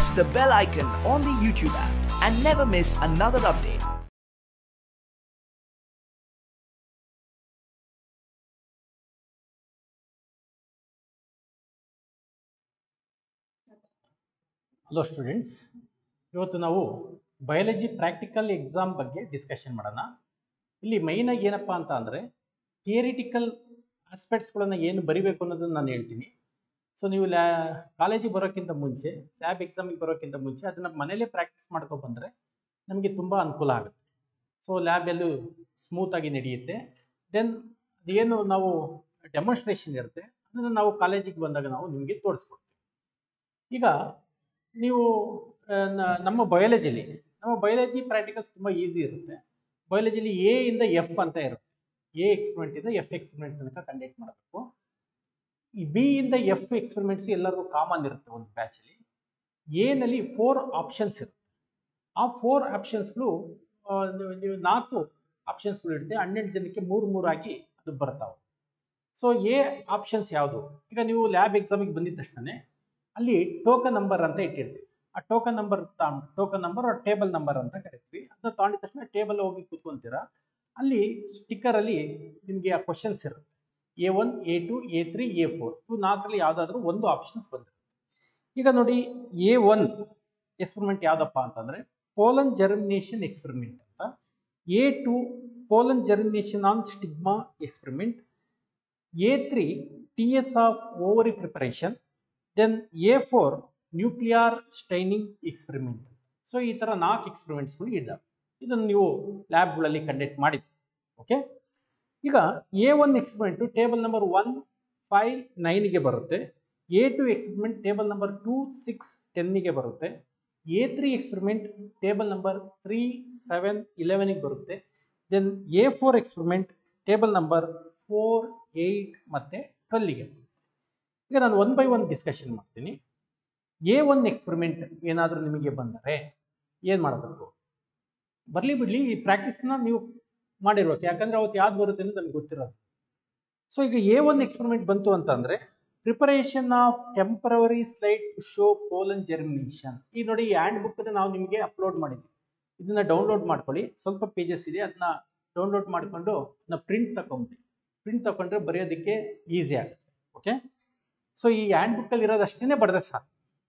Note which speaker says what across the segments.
Speaker 1: press the bell icon on the YouTube app and never miss another update.
Speaker 2: Hello students ಇವತ್ತು ನಾವು biology practical exam ಬಗ್ಗೆ discussion ಮಾಡೋಣ ಇಲ್ಲಿ ಮೈನಾಗಿ ಏನಪ್ಪ ಅಂತ ಅಂದರೆ ಥಿಯರಿಟಿಕಲ್ ಆಸ್ಪೆಕ್ಟ್ಸ್ಗಳನ್ನು ಏನು ಬರಿಬೇಕು ಅನ್ನೋದನ್ನು ನಾನು ಹೇಳ್ತೀನಿ ಸೊ ನೀವು ಲ್ಯಾ ಕಾಲೇಜಿಗೆ ಬರೋಕ್ಕಿಂತ ಮುಂಚೆ ಲ್ಯಾಬ್ ಎಕ್ಸಾಮಿಗೆ ಬರೋಕ್ಕಿಂತ ಮುಂಚೆ ಅದನ್ನು ಮನೇಲೇ ಪ್ರಾಕ್ಟೀಸ್ ಮಾಡ್ಕೊ ಬಂದರೆ ನಮಗೆ ತುಂಬ ಅನುಕೂಲ ಆಗುತ್ತೆ ಸೊ ಲ್ಯಾಬಲ್ಲೂ ಸ್ಮೂತಾಗಿ ನಡೆಯುತ್ತೆ ದೆನ್ ಏನು ನಾವು ಡೆಮಾನ್ಸ್ಟ್ರೇಷನ್ ಇರುತ್ತೆ ಅದನ್ನು ನಾವು ಕಾಲೇಜಿಗೆ ಬಂದಾಗ ನಾವು ನಿಮಗೆ ತೋರಿಸ್ಕೊಡ್ತೀವಿ ಈಗ ನೀವು ಆ, ನ- ನಮ್ಮ ಬಯಾಲಜಿಲಿ ನಮ್ಮ ಬಯಾಲಜಿ ಪ್ರಾಕ್ಟಿಕಲ್ಸ್ ತುಂಬ ಈಸಿ ಇರುತ್ತೆ ಬಯಾಲಜಿಲಿ ಎ ಇಂದ ಎಫ್ ಅಂತ ಇರುತ್ತೆ ಎ ಎಕ್ಸ್ಪೆರಿಮೆಂಟ್ ಇಂದ ಎಫ್ ಎಕ್ಸ್ಪೆರಿಮೆಂಟ್ ತನಕ ಕಂಡಕ್ಟ್ ಮಾಡಬೇಕು ಈ ಬಿ ಇಂದ ಎಫ್ ಎಕ್ಸ್ಪೆರಿಮೆಂಟ್ಸ್ ಎಲ್ಲರಿಗೂ ಕಾಮನ್ ಇರುತ್ತೆ ಒಂದು ಬ್ಯಾಚಲ್ಲಿ ಎನಲ್ಲಿ ಫೋರ್ ಆಪ್ಷನ್ಸ್ ಇರುತ್ತೆ ಆ ಫೋರ್ ಆಪ್ಷನ್ಸ್ಗಳು ನೀವು ನಾಲ್ಕು ಆಪ್ಷನ್ಸ್ಗಳು ಇರುತ್ತೆ ಹನ್ನೆರಡು ಜನಕ್ಕೆ ಮೂರು ಮೂರಾಗಿ ಅದು ಬರ್ತಾವೆ ಸೊ ಎ ಆಪ್ಷನ್ಸ್ ಯಾವುದು ಈಗ ನೀವು ಲ್ಯಾಬ್ ಎಕ್ಸಾಮಿಗೆ ಬಂದಿದ ತಕ್ಷಣ ಅಲ್ಲಿ ಟೋಕನ್ ನಂಬರ್ ಅಂತ ಇಟ್ಟಿರ್ತೀವಿ ಆ token number token number table number ಅಂತ ಕರಿತೀವಿ ಅದನ್ನ ತಗೊಂಡಿದ ತಕ್ಷಣ ಟೇಬಲ್ ಹೋಗಿ ಕೂತ್ಕೊಂತೀರಾ ಅಲ್ಲಿ ಸ್ಟಿಕ್ಕರ್ ಅಲ್ಲಿ ನಿಮಗೆ ಆ ಕ್ವಶನ್ಸ್ ಇರುತ್ತೆ A one A two A three A four ಇವು ನಾಲ್ಕರಲ್ಲಿ ಯಾವುದಾದ್ರೂ ಒಂದು ಆಪ್ಷನ್ಸ್ ಬಂದಿರುತ್ತೆ ಈಗ ನೋಡಿ ಎ ಒನ್ ಎಕ್ಸ್ಪೆರಿಮೆಂಟ್ ಯಾವುದಪ್ಪ ಅಂತಂದ್ರೆ ಪೋಲನ್ ಜರ್ಮಿನೇಷನ್ ಎಕ್ಸ್ಪೆರಿಮೆಂಟ್ ಅಂತ A two pollen germination on stigma experiment A three T S of ovary preparation then A four nuclear staining experiment so ಈ ಥರ ನಾಲ್ಕು ಎಕ್ಸ್ಪೆರಿಮೆಂಟ್ಸ್ಗಳು ಇದ್ದಾವೆ ಇದನ್ನು ನೀವು ಲ್ಯಾಬ್ಗಳಲ್ಲಿ ಕಂಡಕ್ಟ್ ಮಾಡಿದ್ರಿ ಓಕೆ ಈಗ A one experiment table number one five ನೈನ್ಗೆ ಬರುತ್ತೆ A two experiment table number two six ಟೆನ್ನಿಗೆ ಬರುತ್ತೆ A three experiment table number three seven ಇಲೆವೆನಿಗೆ ಬರುತ್ತೆ then A four experiment table number four eight ಮತ್ತು ಟ್ವೆಲ್ಲಿಗೆ ಈಗ ನಾನು ಒನ್ ಬೈ ಒನ್ ಡಿಸ್ಕಷನ್ ಮಾಡ್ತೀನಿ ಎ ಒನ್ ಎಕ್ಸ್ಪೆರಿಮೆಂಟ್ ಏನಾದರೂ ನಿಮಗೆ ಬಂದರೆ ಏನು ಮಾಡಬೇಕು ಬರಲಿ ಬಿಡಲಿ ಈ ಪ್ರಾಕ್ಟೀಸ್ನ ನೀವು ಮಾಡಿರ್ಬೇಕು ಯಾಕಂದ್ರೆ ಅವತ್ತು ಯಾವ್ದು ಬರುತ್ತೆ ಅಂತ ನನಗೆ ಗೊತ್ತಿರೋದು ಸೊ ಈಗ ಎ ಒನ್ ಎಕ್ಸ್ಪೆರಿಮೆಂಟ್ ಬಂತು ಅಂತಂದ್ರೆ preparation of temporary slide to show pollen germination ಈಗ ನೋಡಿ ಈ ಹ್ಯಾಂಡ್ ಬುಕ್ ನಾವು ನಿಮಗೆ ಅಪ್ಲೋಡ್ ಮಾಡಿದ್ವಿ ಇದನ್ನ ಡೌನ್ಲೋಡ್ ಮಾಡ್ಕೊಳ್ಳಿ ಸ್ವಲ್ಪ ಪೇಜಸ್ ಇದೆ ಅದನ್ನ ಡೌನ್ಲೋಡ್ ಮಾಡ್ಕೊಂಡು ಅದನ್ನ ಪ್ರಿಂಟ್ ತಗೊಂಬಿಡಿ ಪ್ರಿಂಟ್ ತಗೊಂಡ್ರೆ ಬರೆಯೋದಕ್ಕೆ ಈಸಿ ಆಗುತ್ತೆ ಓಕೆ ಸೊ ಈ ಹ್ಯಾಂಡ್ ಬುಕ್ಕಲ್ಲಿ ಇರೋದಷ್ಟೇ ಬರೆದ್ರೆ ಸಾಕು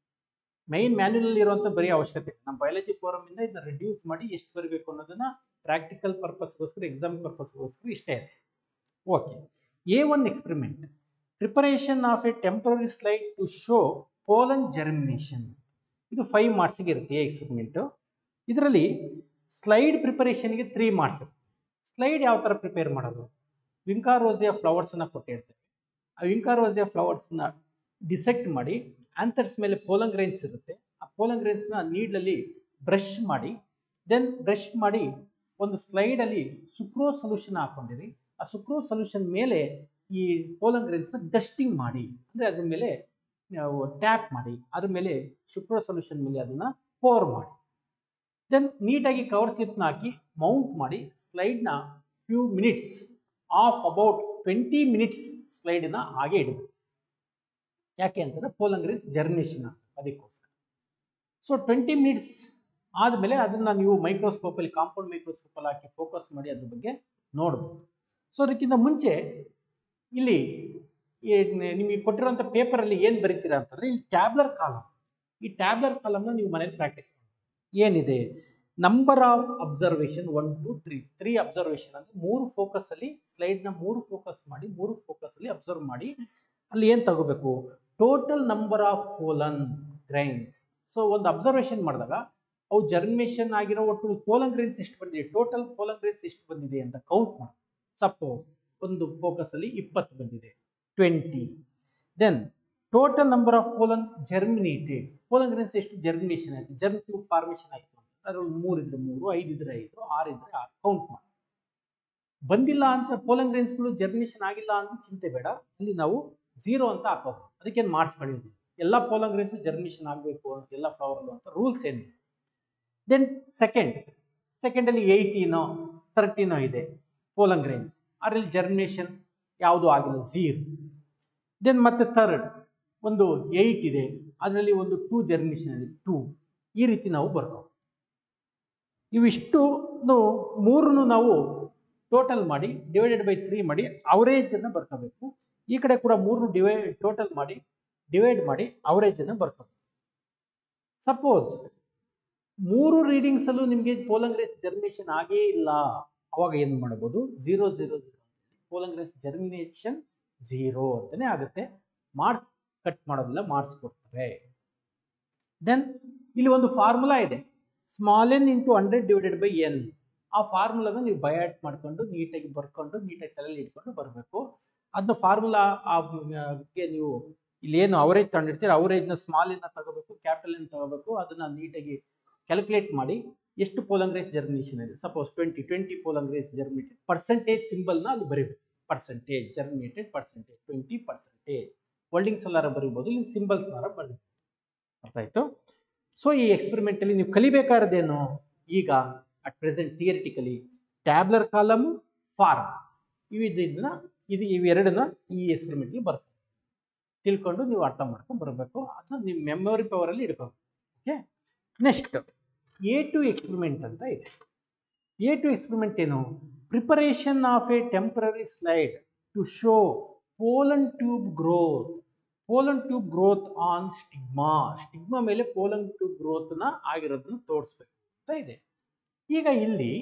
Speaker 2: ಮೈನ್ ಮ್ಯಾನ್ಯುವಲ್ ಇರುವಂಥ ಬರೀ ಅವಶ್ಯಕತೆ ಇಲ್ಲ. ನಮ್ಮ ಬಯಾಲಜಿ ಫೋರಮ್ ಇಂದ ಇದನ್ನ ರಿಡ್ಯೂಸ್ ಮಾಡಿ ಎಷ್ಟು ಬರಬೇಕು ಅನ್ನೋದನ್ನ ಪ್ರಾಕ್ಟಿಕಲ್ ಪರ್ಪಸ್ಗೋಸ್ಕರ ಎಕ್ಸಾಮ್ ಪರ್ಪಸ್ಗೋಸ್ಕರ ಇಷ್ಟೇ ಇದೆ okay A one experiment preparation of a temporary slide to show pollen germination ಇದು ಫೈವ್ ಮಾರ್ಕ್ಸಿಗೆ ಇರುತ್ತೆ ಎ ಎಕ್ಸ್ಪೆರಿಮೆಂಟು ಇದರಲ್ಲಿ ಸ್ಲೈಡ್ ಪ್ರಿಪರೇಷನ್ಗೆ ತ್ರೀ ಮಾರ್ಕ್ಸ್ ಸ್ಲೈಡ್ ಯಾವ ಥರ ಪ್ರಿಪೇರ್ ಮಾಡೋದು ವಿಂಕಾರೋಸಿಯ ಫ್ಲವರ್ಸನ್ನ ಕೊಟ್ಟಿರ್ತೇವೆ ಆ ವಿಂಕಾರೋಸಿಯ ಫ್ಲವರ್ಸ್ನ ಡಿಸೆಕ್ಟ್ ಮಾಡಿ ಆಂಥರ್ಸ್ ಮೇಲೆ ಪೋಲಂಗ್ರೈನ್ಸ್ ಇರುತ್ತೆ ಆ ಪೋಲಂಗ್ರೈನ್ಸ್ನ ನೀಡ್ಲಲ್ಲಿ ಬ್ರಷ್ ಮಾಡಿ ದೆನ್ ಬ್ರಷ್ ಮಾಡಿ ಒಂದು ಸ್ಲೈಡಲ್ಲಿ ಸುಕ್ರೋ ಸೊಲ್ಯೂಷನ್ ಹಾಕೊಂಡಿರಿ ಆ ಸುಕ್ರೋ ಸೊಲ್ಯೂಷನ್ ಮೇಲೆ ಈ ಪೋಲಂಗ್ರೈನ್ಸ್ನ ಡಸ್ಟಿಂಗ್ ಮಾಡಿ ಅಂದರೆ ಅದ್ರ ಮೇಲೆ ಟ್ಯಾಪ್ ಮಾಡಿ ಅದ್ರ ಮೇಲೆ ಸುಕ್ರೋ ಸೊಲ್ಯೂಷನ್ ಮೇಲೆ ಅದನ್ನು ಪೋರ್ ಮಾಡಿ ದೆನ್ ನೀಟಾಗಿ ಕವರ್ ಸ್ಲಿಪ್ನ ಹಾಕಿ ಮೌಂಟ್ ಮಾಡಿ ಸ್ಲೈಡ್ನ few minutes of about twenty minutes ಸ್ಲೈಡನ್ನ ಹಾಗೆ ಇಡಬೇಕು ಯಾಕೆ ಅಂತಂದ್ರೆ ಪೋಲಂಗ್ರೀಸ್ ಜರ್ಮಿನೇಷನ್ ಅದಕ್ಕೋಸ್ಕರ ಸೊ ಟ್ವೆಂಟಿ ಮಿನಿಟ್ಸ್ ಆದಮೇಲೆ ಅದನ್ನ ನೀವು ಮೈಕ್ರೋಸ್ಕೋಪಲ್ಲಿ ಕಾಂಪೌಂಡ್ ಮೈಕ್ರೋಸ್ಕೋಪಲ್ಲಿ ಹಾಕಿ ಫೋಕಸ್ ಮಾಡಿ ಅದ್ರ ಬಗ್ಗೆ ನೋಡ್ಬೋದು ಸೊ ಅದಕ್ಕಿಂತ ಮುಂಚೆ ಇಲ್ಲಿ ಈ ನ- ನಿಮಗೆ ಕೊಟ್ಟಿರುವಂಥ ಪೇಪರಲ್ಲಿ ಏನು ಬರೀತೀರಾ ಅಂತಂದ್ರೆ ಇಲ್ಲಿ ಟ್ಯಾಬ್ಲರ್ ಕಾಲಮ್ ಈ ಟ್ಯಾಬ್ಲರ್ ಕಾಲಮ್ನ ನೀವು ಮನೇಲಿ ಪ್ರಾಕ್ಟೀಸ್ ಮಾಡಿ ಏನಿದೆ number of observation one two three three observation ಅಂದ್ರೆ ಮೂರು ಫೋಕಸ್ ಅಲ್ಲಿ ಸ್ಲೈಡ್ನ ಮೂರು ಫೋಕಸ್ ಮಾಡಿ ಮೂರು ಫೋಕಸ್ ಅಲ್ಲಿ ಅಬ್ಸರ್ವ್ ಮಾಡಿ ಅಲ್ಲಿ ಏನು ತಗೋಬೇಕು total number of pollen grains so ಒಂದು ಅಬ್ಸರ್ವೇಷನ್ ಮಾಡಿದಾಗ ಅವು ಜರ್ಮಿನೇಷನ್ ಆಗಿರೋ ಒಟ್ಟು ಪೋಲನ್ ಗ್ರೈನ್ಸ್ ಎಷ್ಟು ಬಂದಿದೆ ಟೋಟಲ್ ಪೋಲನ್ ಗ್ರೈನ್ಸ್ ಎಷ್ಟು ಬಂದಿದೆ ಅಂತ ಕೌಂಟ್ ಮಾಡಿ ಸಪೋಸ್ ಒಂದು ಫೋಕಸ್ ಅಲ್ಲಿ ಇಪ್ಪತ್ತು ಬಂದಿದೆ twenty then total number of pollen germinated pollen grains ಎಷ್ಟು ಜರ್ಮಿನೇಷನ್ ಆಯ್ತು ಜರ್ಮ್ ಟ್ಯೂಬ್ ಫಾರ್ಮೇಷನ್ ಆಯ್ತು ಅದ್ರಲ್ಲಿ ಮೂರು ಇದ್ರೆ ಮೂರು ಐದು ಇದ್ರೆ ಐದು ಆರು ಇದ್ರೆ ಆರು ಕೌಂಟ್ ಮಾಡಿ ಬಂದಿಲ್ಲ ಅಂತ ಪೋಲನ್ ಗ್ರೈನ್ಸ್ಗಳು ಜರ್ಮಿನೇಷನ್ ಆಗಿಲ್ಲ ಅಂತ ಚಿಂತೆ ಬೇಡ ಅಲ್ಲಿ ನಾವು ಝೀರೋ ಅಂತ ಹಾಕೋಬಹುದು ಅದಕ್ಕೇನು ಮಾರ್ಕ್ಸ್ ಕಳೆಯೋದು ಎಲ್ಲ ಪೋಲನ್ ಗ್ರೈನ್ಸ್ ಜರ್ಮಿನೇಷನ್ ಆಗಬೇಕು ಎಲ್ಲ ಫ್ಲವರ್ ಅಂತ ರೂಲ್ಸ್ ಏನಿದೆ ದೆನ್ ಸೆಕೆಂಡ್ ಸೆಕೆಂಡಲ್ಲಿ ಏಯ್ಟೀನೋ ತರ್ಟೀನೋ ಇದೆ ಪೋಲನ್ ಗ್ರೈನ್ಸ್ ಅದರಲ್ಲಿ ಜರ್ಮಿನೇಷನ್ ಯಾವುದು ಆಗಿಲ್ಲ ಝೀರೋ ದೆನ್ ಮತ್ತೆ ಥರ್ಡ್ ಒಂದು ಏಯ್ಟ್ ಇದೆ ಅದರಲ್ಲಿ ಒಂದು ಟೂ ಜರ್ಮಿನೇಷನ್ ಅಲ್ಲಿ ಟೂ ಈ ರೀತಿ ನಾವು ಬರ್ಕೋಬೇಕು ಇವಿಷ್ಟು ಮೂರನ್ನು ನಾವು ಟೋಟಲ್ ಮಾಡಿ ಡಿವೈಡೆಡ್ ಬೈ ತ್ರೀ ಮಾಡಿ ಅವರೇಜ್ ಅನ್ನು ಬರ್ಕೋಬೇಕು ಈ ಕಡೆ ಕೂಡ ಮೂರು ಡಿವೈಡ್ ಟೋಟಲ್ ಮಾಡಿ ಡಿವೈಡ್ ಮಾಡಿ ಅವರೇಜ್ ಅನ್ನು ಬರ್ಕೋಬೇಕು ಸಪೋಸ್ ಮೂರು ರೀಡಿಂಗ್ಸ್ ಅಲ್ಲೂ ನಿಮಗೆ ಪೋಲಂಗ್ರೇಸ್ ಜರ್ಮಿನೇಷನ್ ಆಗೇ ಇಲ್ಲ ಅವಾಗ ಏನು ಮಾಡ್ಬೋದು zero zero zero pollen grains germination zero ಅಂತಾನೆ ಆಗುತ್ತೆ ಮಾರ್ಕ್ಸ್ ಕಟ್ ಮಾಡೋದಿಲ್ಲ ಮಾರ್ಕ್ಸ್ ಕೊಡ್ತಾರೆ ದೆನ್ ಇಲ್ಲಿ ಒಂದು ಫಾರ್ಮುಲಾ ಇದೆ small N into hundred divided by N ಆ ಫಾರ್ಮುಲಾನ ನೀವು ಬಯಾಟ್ ಮಾಡ್ಕೊಂಡು ನೀಟಾಗಿ ಬರ್ಕೊಂಡು ನೀಟಾಗಿ ತಲೆಯಲ್ಲಿ ಇಟ್ಕೊಂಡು ಬರಬೇಕು ಅದನ್ನ ಫಾರ್ಮುಲಾ ಗೆ ನೀವು ಇಲ್ಲಿ ಏನು ಅವರೇಜ್ ತಗೊಂಡಿರ್ತೀರ ಅವರೇಜ್ನ ಸ್ಮಾಲ್ ಎನ್ನ ತಗೋಬೇಕು ಕ್ಯಾಪಿಟಲ್ ಎನ್ ತಗೋಬೇಕು ಅದನ್ನ ನೀಟಾಗಿ ಕ್ಯಾಲ್ಕುಲೇಟ್ ಮಾಡಿ ಎಷ್ಟು ಪೋಲಂಗ್ರೇಸ್ ಜರ್ಮಿನೇಷನ್ ಇದೆ suppose twenty twenty pollen grains germinated percentage ಸಿಂಬಲ್ನ ಅಲ್ಲಿ ಬರೀಬೇಕು percentage germinated percentage twenty percentage wordings ಎಲ್ಲಾರ ಬರೀಬೋದು ಇಲ್ಲಿ ಸಿಂಬಲ್ಸ್ ಬರೀಬೇಕು ಅರ್ಥ ಆಯ್ತು ಸೊ ಈ ಎಕ್ಸ್ಪೆರಿಮೆಂಟ್ ಅಲ್ಲಿ ನೀವು ಕಲಿಬೇಕಾರದೇನು ಈಗ at present theoretically tabular column form ಇವಿದನ್ನ ಇದು ಇವೆರಡನ್ನ ಈ ಎಕ್ಸ್ಪೆರಿಮೆಂಟ್ ಅಲ್ಲಿ ಬರ್ತದೆ ತಿಳ್ಕೊಂಡು ನೀವು ಅರ್ಥ ಮಾಡ್ಕೊಂಡು ಬರಬೇಕು ಅದನ್ನ ನೀವು ಮೆಮೊರಿ ಪವರ್ ಅಲ್ಲಿ ಇಡ್ಬೇಕು okay next A two experiment ಅಂತ ಇದೆ ಎ ಟು ಎಕ್ಸ್ಪೆರಿಮೆಂಟ್ ಏನು preparation of a temporary slide to show pollen tube growth pollen tube growth on stigma stigma ಮೇಲೆ ಪೋಲನ್ ಟ್ಯೂಬ್ ಗ್ರೋತ್ನ ಆಗಿರೋದನ್ನ ತೋರಿಸ್ಬೇಕು ಅಂತ ಇದೆ ಈಗ ಇಲ್ಲಿ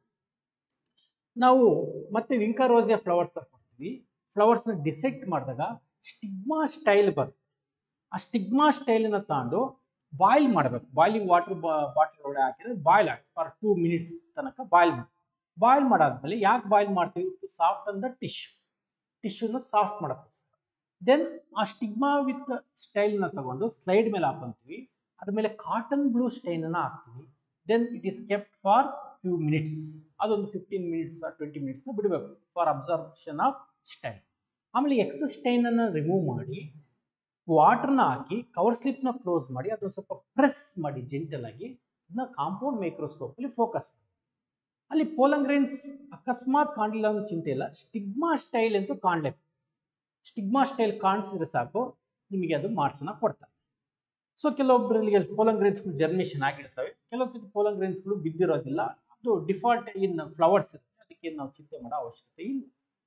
Speaker 2: ನಾವು ಮತ್ತೆ ವಿಂಕಾರೋಸಿಯಾ ಫ್ಲವರ್ಸ್ ಕೊಡ್ತೀವಿ ಫ್ಲವರ್ಸ್ನ ಡಿಸೆಕ್ಟ್ ಮಾಡಿದಾಗ ಸ್ಟಿಗ್ಮಾ ಸ್ಟೈಲ್ ಬರುತ್ತೆ ಆ ಸ್ಟಿಗ್ಮಾ ಸ್ಟೈಲನ್ನ ತಗೊಂಡು ಬಾಯ್ಲ್ ಮಾಡಬೇಕು ಬಾಯ್ಲಿಂಗ್ ವಾಟರ್ ಬಾಟಲ್ ಒಳಗೆ ಹಾಕಿದ್ರೆ ಬಾಯ್ಲ್ ಆಗಿ ಫಾರ್ ಟೂ ಮಿನಿಟ್ಸ್ ತನಕ ಬಾಯ್ಲ್ ಮಾಡಿ ಬಾಯ್ಲ್ ಮಾಡಾದ್ಮೇಲೆ ಯಾಕೆ ಬಾಯ್ಲ್ ಮಾಡ್ತೀವಿ to soften the tissue ಟಿಶ್ಯೂನ ಸಾಫ್ಟ್ ಮಾಡೋಕ್ಕೋಸ್ಕರ ದೆನ್ ಆ ಸ್ಟಿಗ್ಮಾ ವಿತ್ ಸ್ಟೈಲ್ನ ತಗೊಂಡು ಸ್ಲೈಡ್ ಮೇಲೆ ಹಾಕೊಂತೀವಿ ಅದ್ರ ಮೇಲೆ ಕಾಟನ್ ಬ್ಲೂ ಸ್ಟೈನನ್ನು ಹಾಕ್ತೀವಿ then it is kept for few minutes ಅದೊಂದು ಫಿಫ್ಟೀನ್ ಮಿನಿಟ್ಸ್ ಟ್ವೆಂಟಿ ಮಿನಿಟ್ಸ್ನ ಬಿಡಬೇಕು ಫಾರ್ ಅಬ್ಸರ್ಪ್ಷನ್ ಆಫ್ ಸ್ಟೈನ್ ಆಮೇಲೆ ಎಕ್ಸ್ ಸ್ಟೈನನ್ನು ರಿಮೂವ್ ಮಾಡಿ ವಾಟರ್ನ ಹಾಕಿ ಕವರ್ ಸ್ಲಿಪ್ನ ಕ್ಲೋಸ್ ಮಾಡಿ ಅದನ್ನು ಸ್ವಲ್ಪ ಪ್ರೆಸ್ ಮಾಡಿ ಜೆಂಟಲ್ ಆಗಿ ಅದನ್ನ ಕಾಂಪೌಂಡ್ ಮೈಕ್ರೋಸ್ಕೋಪಲ್ಲಿ ಫೋಕಸ್ ಮಾಡಿ ಅಲ್ಲಿ ಪೋಲಂಗ್ರೇನ್ಸ್ ಅಕಸ್ಮಾತ್ ಕಾಣಲಿಲ್ಲ ಅನ್ನೋ ಚಿಂತೆ ಇಲ್ಲ ಸ್ಟಿಗ್ಮಾ ಸ್ಟೈಲ್ ಅಂತೂ ಕಾಣಲೇಬೇಕು ಸ್ಟಿಗ್ಮಾ ಸ್ಟೈಲ್ ಕಾಣಿಸಿದ್ರೆ ಸಾಕು ನಿಮಗೆ ಅದು ಮಾರ್ಕ್ಸನ್ನ ಕೊಡ್ತಾರೆ ಸೊ ಕೆಲವೊಬ್ಬರಿಗೆ ಪೋಲಂಗ್ರೇನ್ಸ್ಗಳು ಜರ್ಮಿನೇಷನ್ ಆಗಿರ್ತವೆ ಕೆಲವೊಂದು ಸತಿ ಪೋಲಂಗ್ರೇನ್ಸ್ಗಳು ಬಿದ್ದಿರೋದಿಲ್ಲ ಅದು ಡಿಫಾಲ್ಟ್ ಇನ್ ಫ್ಲವರ್ಸ್ ಇರುತ್ತೆ ಅದಕ್ಕೆ ನಾವು ಚಿಂತೆ ಮಾಡೋ ಅವಶ್ಯಕತೆ ಇಲ್ಲ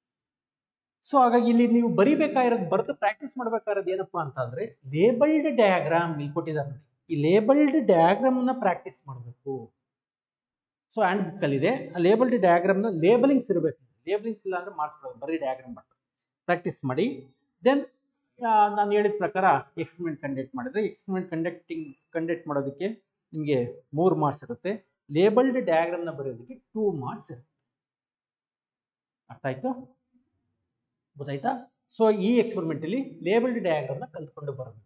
Speaker 2: ಸೊ ಹಾಗಾಗಿ ಇಲ್ಲಿ ನೀವು ಬರಿಬೇಕಾಗಿರೋದು ಬರೆದು ಪ್ರಾಕ್ಟೀಸ್ ಮಾಡ್ಬೇಕಾಗಿರೋದು ಏನಪ್ಪಾ ಅಂತಂದ್ರೆ ಲೇಬಲ್ಡ್ ಡಯಾಗ್ರಾಮ್ ಇಲ್ಲಿ ಕೊಟ್ಟಿದ್ದಾರೆ ನೋಡಿ ಈ ಲೇಬಲ್ಡ್ ಡಯಾಗ್ರಾಮ್ನ ಪ್ರಾಕ್ಟೀಸ್ ಮಾಡಬೇಕು ಸೊ ಹ್ಯಾಂಡ್ ಬುಕ್ ಅಲ್ಲಿ ಇದೆ ಆ ಲೇಬಲ್ಡ್ ಡಯಾಗ್ರಾಮ್ನ ಲೇಬಲಿಂಗ್ಸ್ ಇರಬೇಕು ಲೇಬಲಿಂಗ್ಸ್ ಇಲ್ಲ ಅಂದ್ರೆ ಮಾಡಿಸ್ಕೊಳ್ಳೋದು ಬರೀ ಡಯಾಗ್ರಾಮ್ ಬರ್ತದೆ ಪ್ರಾಕ್ಟೀಸ್ ಮಾಡಿ ದೆನ್ ನಾನು ಹೇಳಿದ ಪ್ರಕಾರ ಎಕ್ಸ್ಪೆರಿಮೆಂಟ್ ಕಂಡಕ್ಟ್ ಮಾಡಿದ್ರೆ ಎಕ್ಸ್ಪೆರಿಮೆಂಟ್ ಕಂಡಕ್ಟಿಂಗ್ ಕಂಡಕ್ಟ್ ಮಾಡೋದಕ್ಕೆ ನಿಮಗೆ ಮೂರು ಮಾರ್ಕ್ಸ್ ಇರುತ್ತೆ ಲೇಬಲ್ಡ್ ಡಯಾಗ್ರಾಮ್ನ ಬರೆಯೋದಕ್ಕೆ ಟೂ ಮಾರ್ಕ್ಸ್ ಇರುತ್ತೆ ಅರ್ಥ ಆಯ್ತು ಗೊತ್ತಾಯ್ತಾ ಸೊ ಈ ಎಕ್ಸ್ಪೆರಿಮೆಂಟ್ ಅಲ್ಲಿ ಲೇಬಲ್ಡ್ ಡಯಾಗ್ರಾಮ್ನ ಕಲ್ತ್ಕೊಂಡು ಬರಬೇಕು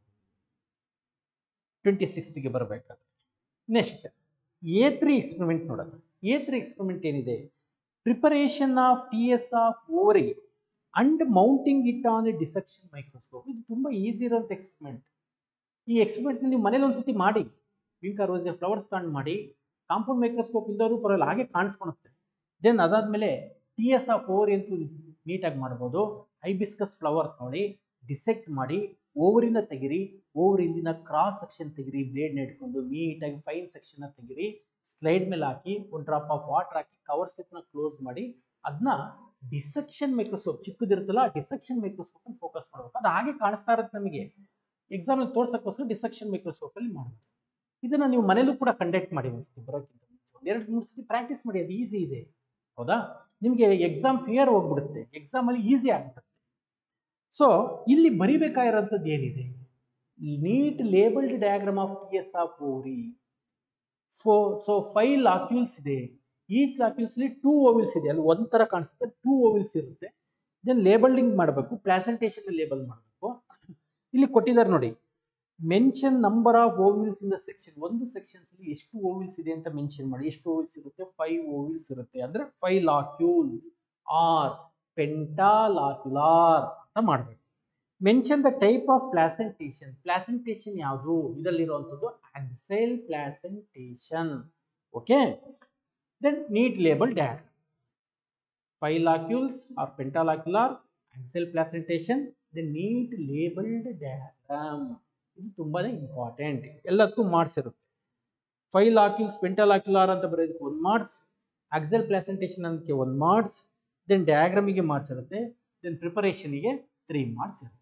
Speaker 2: ಟ್ವೆಂಟಿ ಸಿಕ್ಸ್ತ್ಗೆ ಬರಬೇಕಾದ್ರೆ ನೆಕ್ಸ್ಟ್ ಎ ತ್ರೀ ಎಕ್ಸ್ಪೆರಿಮೆಂಟ್ ನೋಡೋಣ ಎ ತ್ರೀ ಎಕ್ಸ್ಪೆರಿಮೆಂಟ್ ಏನಿದೆ preparation of T S of ovary and mounting it on a dissection microscope ಇದು ತುಂಬ ಈಸಿ ಇರೋಂಥ ಎಕ್ಸ್ಪೆರಿಮೆಂಟ್ ಈ ಎಕ್ಸ್ಪೆರಿಮೆಂಟ್ ನೀವು ಮನೇಲಿ ಒಂದ್ಸತಿ ಮಾಡಿ ವಿಂಕಾ ರೋಸೆ ಫ್ಲವರ್ಸ್ ಕಾಣ್ ಮಾಡಿ ಕಾಂಪೌಂಡ್ ಮೈಕ್ರೋಸ್ಕೋಪ್ ಇಲ್ದವರು ಪರವಾಗಿಲ್ಲ ಹಾಗೆ ಕಾಣಿಸ್ಕೊಳುತ್ತೆ ದೆನ್ ಅದಾದ್ಮೇಲೆ ಟಿ ಎಸ್ ಆಫ್ ಓವರಿ ಅಂತೂ ನೀಟಾಗಿ ಮಾಡ್ಬೋದು ಹೈಬಿಸ್ಕಸ್ ಫ್ಲವರ್ ನೋಡಿ ಡಿಸೆಕ್ಟ್ ಮಾಡಿ ಓವರಿನ ತೆಗಿರಿ ಓವರ್ ಇಲ್ಲಿನ ಕ್ರಾಸ್ ಸೆಕ್ಷನ್ ತೆಗಿರಿ ಬ್ಲೇಡ್ನ ಇಟ್ಕೊಂಡು ನೀಟಾಗಿ ಫೈನ್ ಸೆಕ್ಷನ್ನ ತೆಗಿರಿ ಸ್ಲೈಡ್ ಮೇಲೆ ಹಾಕಿ ಒಂದು ಡ್ರಾಪ್ ಆಫ್ ವಾಟರ್ ಹಾಕಿ ಕವರ್ ಸ್ಲಿಪ್ನ ಕ್ಲೋಸ್ ಮಾಡಿ ಅದನ್ನ ಡಿಸೆಕ್ಷನ್ ಮೈಕ್ರೋಸ್ಕೋಪ್ ಚಿಕ್ಕದಿರುತ್ತಲ್ಲ ಡಿಸೆಕ್ಷನ್ ಮೈಕ್ರೋಸ್ಕೋಪ್ ಫೋಕಸ್ ಮಾಡಬೇಕು ಅದು ಹಾಗೆ ಕಾಣಿಸ್ತಾ ಇರುತ್ತೆ ನಮಗೆ ಎಕ್ಸಾಮ್ ತೋರ್ಸಕ್ಕೋಸ್ಕರ ಡಿಸೆಕ್ಷನ್ ಮೈಕ್ರೋಸ್ಕೋಪ್ ಅಲ್ಲಿ ಮಾಡಬೇಕು ಇದನ್ನ ನೀವು ಮನೇಲೂ ಕೂಡ ಕಂಡಕ್ಟ್ ಮಾಡಿ ಒಂದ್ಸತಿ ಬರೋಕ್ಕಿಂತ ಮುಂಚೆ ಎರಡು ಮೂರು ಸತಿ ಪ್ರಾಕ್ಟೀಸ್ ಮಾಡಿ ಅದು ಈಸಿ ಇದೆ ಹೌದಾ ನಿಮಗೆ ಎಕ್ಸಾಮ್ ಫಿಯರ್ ಹೋಗ್ಬಿಡುತ್ತೆ ಎಕ್ಸಾಮ್ ಅಲ್ಲಿ ಈಸಿ ಆಗ್ಬಿಡುತ್ತೆ ಸೊ ಇಲ್ಲಿ ಬರಿಬೇಕಾಗಿರೋಂಥದ್ದು ಏನಿದೆ neat labelled diagram of T S of ovary ಫೋ ಸೊ ಫೈವ್ ಲಾಕ್ಯೂಲ್ಸ್ ಇದೆ ಈಚ್ ಲಾಕ್ಯೂಲ್ಸ್ಲಿ ಟೂ ಓವಿಲ್ಸ್ ಇದೆ ಅಲ್ಲಿ ಒಂಥರ ಕಾಣಿಸುತ್ತೆ ಟೂ ಓವಿಲ್ಸ್ ಇರುತ್ತೆ ದೆನ್ ಲೇಬಲ್ಡಿಂಗ್ ಮಾಡಬೇಕು ಪ್ಲಾಸೆಂಟೇಷನ್ ಲೇಬಲ್ ಮಾಡಬೇಕು ಇಲ್ಲಿ ಕೊಟ್ಟಿದ್ದಾರೆ ನೋಡಿ mention number of ovules in the section ಒಂದು ಸೆಕ್ಷನ್ಸ್ ಅಲ್ಲಿ ಎಷ್ಟು ಓವಿಲ್ಸ್ ಇದೆ ಅಂತ ಮೆನ್ಷನ್ ಮಾಡಿ ಎಷ್ಟು ಓವಿಲ್ಸ್ ಇರುತ್ತೆ ಫೈವ್ ಓವಿಲ್ಸ್ ಇರುತ್ತೆ ಅಂದ್ರೆ ಫೈವ್ ಲಾಕ್ಯೂಲ್ಸ್ ಆರ್ ಪೆಂಟಾಲಾಕ್ಯುಲಾರ್ ಅಂತ ಮಾಡಬೇಕು mention the type of placentation placentation ಯಾವುದು ಇದರಲ್ಲಿರುವಂಥದ್ದು axile placentation okay then neat label diagram five locules or pentalocular axile placentation the neat labelled diagram ಇದು ತುಂಬಾ ಇಂಪಾರ್ಟೆಂಟ್ ಎಲ್ಲದಕ್ಕೂ ಮಾರ್ಕ್ಸ್ ಇರುತ್ತೆ ಫೈಲ್ ಆಕಿಲ್ಸ್ ಪೆಂಟಲ್ ಆಕ್ಯುಲಾರ್ ಅಂತ ಬರೆಯೋದಕ್ಕೆ ಒಂದು ಮಾರ್ಕ್ಸ್ ಆಕ್ಸಲ್ ಪ್ಲಾಸೆಂಟೇಷನ್ ಅದಕ್ಕೆ ಒಂದು ಮಾರ್ಕ್ಸ್ ದೆನ್ ಡಯಾಗ್ರಾಮಿಗೆ ಮಾರ್ಕ್ಸ್ ಇರುತ್ತೆ ದೆನ್ ಪ್ರಿಪರೇಷನಿಗೆ ತ್ರೀ ಮಾರ್ಕ್ಸ್ ಇರುತ್ತೆ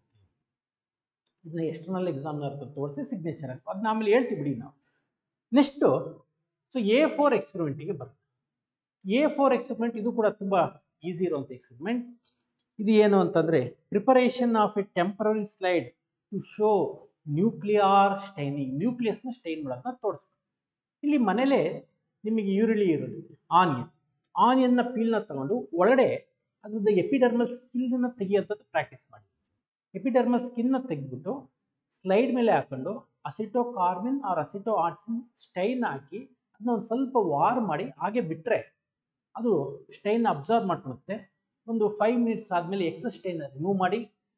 Speaker 2: ಇದನ್ನ ಎಕ್ಸ್ಟರ್ನಲ್ ಎಕ್ಸಾಮ್ನ ತೋರಿಸಿ ಸಿಗ್ನೇಚರ್ ಅದನ್ನ ಆಮೇಲೆ ಹೇಳ್ತೀವಿ ಬಿಡಿ ನಾವು ನೆಕ್ಸ್ಟು ಸೊ ಎ ಫೋರ್ ಎಕ್ಸ್ಪೆರಿಮೆಂಟಿಗೆ ಬರುತ್ತೆ ಎ ಫೋರ್ ಎಕ್ಸ್ಪೆರಿಮೆಂಟ್ ಇದು ಕೂಡ ತುಂಬ ಈಸಿ ಇರುವಂಥ ಎಕ್ಸ್ಪೆರಿಮೆಂಟ್ ಇದು ಏನು ಅಂತಂದರೆ preparation of a temporary slide to show nuclear staining ನ್ಯೂಕ್ಲಿಯಸ್ನ ಸ್ಟೈನ್ ಮಾಡೋದನ್ನ ತೋರಿಸ್ಬೇಕು ಇಲ್ಲಿ ಮನೇಲೆ ನಿಮಗೆ ಈರುಳ್ಳಿ ಇರೋದು ಆನಿಯನ್ ಆನಿಯನ್ನ ಪೀಲ್ನ ತಗೊಂಡು ಒಳಗಡೆ ಅದ್ರದ್ದು ಎಪಿಡರ್ಮಲ್ ಸ್ಕಿನ್ನ ತೆಗಿಯೋಂಥದ್ದು ಪ್ರಾಕ್ಟೀಸ್ ಮಾಡಿ ಎಪಿಡರ್ಮಲ್ ಸ್ಕಿನ್ನ ತೆಗೆದ್ಬಿಟ್ಟು ಸ್ಲೈಡ್ ಮೇಲೆ ಹಾಕೊಂಡು ಅಸಿಟೋ ಕಾರ್ಮಿನ್ ಆರ್ ಅಸಿಟೋ ಆರ್ಸಿನ್ ಸ್ಟೈನ್ ಹಾಕಿ ಅದನ್ನ ಒಂದು ಸ್ವಲ್ಪ ವಾರ್ ಮಾಡಿ ಹಾಗೆ ಬಿಟ್ಟರೆ ಅದು ಸ್ಟೈನ್ ಅಬ್ಸರ್ವ್ ಮಾಡ್ಕೊಳುತ್ತೆ ಒಂದು ಫೈವ್ ಮಿನಿಟ್ಸ್ ಆದಮೇಲೆ ಎಕ್ಸಸ್ ಸ್ಟೈನ್ ರಿಮೂವ್ ಮಾಡಿ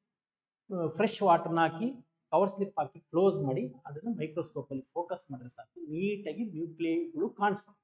Speaker 2: ಫ್ರೆಶ್ ವಾಟರ್ನ ಹಾಕಿ ಕವರ್ ಸ್ಲಿಪ್ ಹಾಕಿ ಕ್ಲೋಸ್ ಮಾಡಿ ಅದನ್ನು ಮೈಕ್ರೋಸ್ಕೋಪಲ್ಲಿ ಫೋಕಸ್ ಮಾಡಿದ್ರೆ ಸಾಕು ನೀಟಾಗಿ ನ್ಯೂಕ್ಲಿಯಗಳು ಕಾಣಿಸ್ಕೊಂಡು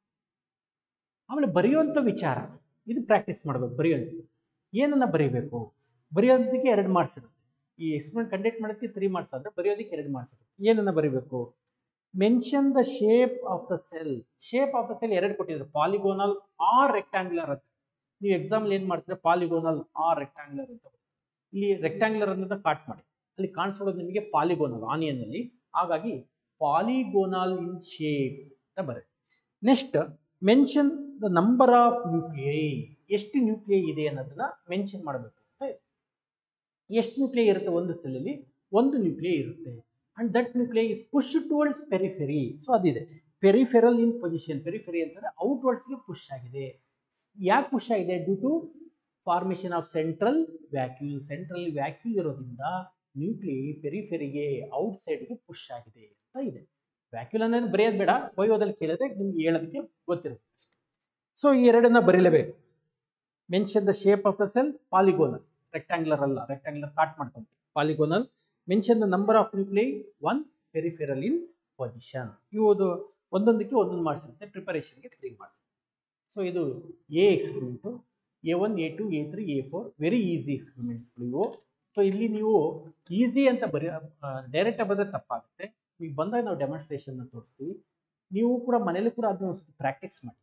Speaker 2: ಆಮೇಲೆ ಬರೆಯುವಂಥ ವಿಚಾರ ಇದು ಪ್ರಾಕ್ಟೀಸ್ ಮಾಡಬೇಕು ಬರೆಯೋದು ಏನನ್ನ ಬರೀಬೇಕು ಬರೆಯೋದಕ್ಕೆ ಎರಡು ಮಾರ್ಕ್ಸ್ ಇರುತ್ತೆ ಈ ಎಕ್ಸ್ಪೆರಿಮೆಂಟ್ ಕಂಡಕ್ಟ್ ಮಾಡೋದಕ್ಕೆ ತ್ರೀ ಮಾರ್ಕ್ಸ್ ಆದರೆ ಬರೆಯೋದಕ್ಕೆ ಎರಡು ಮಾರ್ಕ್ಸ್ ಇರುತ್ತೆ ಏನನ್ನ ಬರೀಬೇಕು mention the shape of the cell shape of the cell ಎರಡು ಕೊಟ್ಟಿದ್ರು ಪಾಲಿಗೋನಲ್ ಆರ್ ರೆಕ್ಟಾಂಗ್ಯುಲರ್ ಅಂತ ನೀವು ಎಕ್ಸಾಮ್ಲಿ ಏನು ಮಾಡ್ತೀರಾ ಪಾಲಿಗೋನಲ್ ಆರ್ ರೆಕ್ಟಾಂಗ್ಯುಲರ್ ಅಂತ ಇಲ್ಲಿ ರೆಕ್ಟಾಂಗ್ಯುಲರ್ ಅನ್ನೋದನ್ನ ಕಾಟ್ ಮಾಡಿ ಅಲ್ಲಿ ಕಾಣಿಸೋದು ನಿಮಗೆ ಪಾಲಿಗೋನಲ್ ಆನಿಯನ್ ಅಲ್ಲಿ ಹಾಗಾಗಿ ಪಾಲಿಗೋನಲ್ ಇನ್ ಶೇಪ್ ಅಂತ ಬರುತ್ತೆ next mention the number of nuclei ಎಷ್ಟು ನ್ಯೂಕ್ಲಿಯೈ ಇದೆ ಅನ್ನೋದನ್ನ ಮೆನ್ಷನ್ ಮಾಡಬೇಕು ಅಂತ ಇದೆ. ಎಷ್ಟು ನ್ಯೂಕ್ಲಿಯೈ ಇರುತ್ತೆ ಒಂದು ಸೆಲ್ಲಲ್ಲಿ ಒಂದು ನ್ಯೂಕ್ಲಿಯೈ ಇರುತ್ತೆ and that nuclei is push towards periphery so ಅದಿದೆ ಪೆರಿಫೆರಲ್ ಇನ್ ಪೊಸಿಷನ್ ಪೆರಿಫೆರಿ ಅಂತಂದ್ರೆ ಔಟ್ವರ್ಡ್ಸ್ಗೆ ಪುಷ್ ಆಗಿದೆ ಯಾಕೆ ಪುಷ್ ಆಗಿದೆ due to formation of central vacuole central vacuole ಇರೋದ್ರಿಂದ ನ್ಯೂಕ್ಲಿಯೈ ಪೆರಿಫೆರಿಗೆ ಔಟ್ ಸೈಡ್ಗೆ ಪುಷ್ ಆಗಿದೆ ಅಂತ ಇದೆ ವ್ಯಾಕ್ಯೂಲ್ ಅನ್ನೋದು ಬರೆಯೋದು ಬೇಡ ಬಯೋದಲ್ಲಿ ಕೇಳಿದ್ರೆ ನಿಮ್ಗೆ ಹೇಳೋದಕ್ಕೆ ಗೊತ್ತಿರುತ್ತೆ ಅಷ್ಟೇ ಸೊ ಈ ಎರಡನ್ನ ಬರೀಲೇಬೇಕು mention the shape of the cell polygonal rectangular ಅಲ್ಲ ರೆಕ್ಟಾಂಗ್ಯುಲರ್ ಕಾಟ್ ಮಾಡ್ಕೊಂತೀವಿ polygonal mention the number of nuclei one peripheral in position ಇವುದು ಒಂದೊಂದಕ್ಕೆ ಒಂದೊಂದು ಮಾರ್ಕ್ಸ್ ಇರುತ್ತೆ ಪ್ರಿಪರೇಷನ್ಗೆ ತ್ರೀ ಮಾರ್ಕ್ಸ್ ಸೊ ಇದು A experiment A one A two A three A four very easy ಎಕ್ಸ್ಪೆರಿಮೆಂಟ್ಸ್ಗಳು ಇವು ಸೊ ಇಲ್ಲಿ ನೀವು ಈಸಿ ಅಂತ ಬರೀ ಡೈರೆಕ್ಟಾಗಿ ಬಂದರೆ ತಪ್ಪಾಗುತ್ತೆ ಈಗ ಬಂದಾಗ ನಾವು ಡೆಮಾನ್ಸ್ಟ್ರೇಷನ್ ತೋರಿಸ್ತೀವಿ ನೀವು ಕೂಡ ಮನೇಲಿ ಕೂಡ ಅದನ್ನ ಒಂದು ಸ್ವಲ್ಪ ಪ್ರಾಕ್ಟೀಸ್ ಮಾಡಿ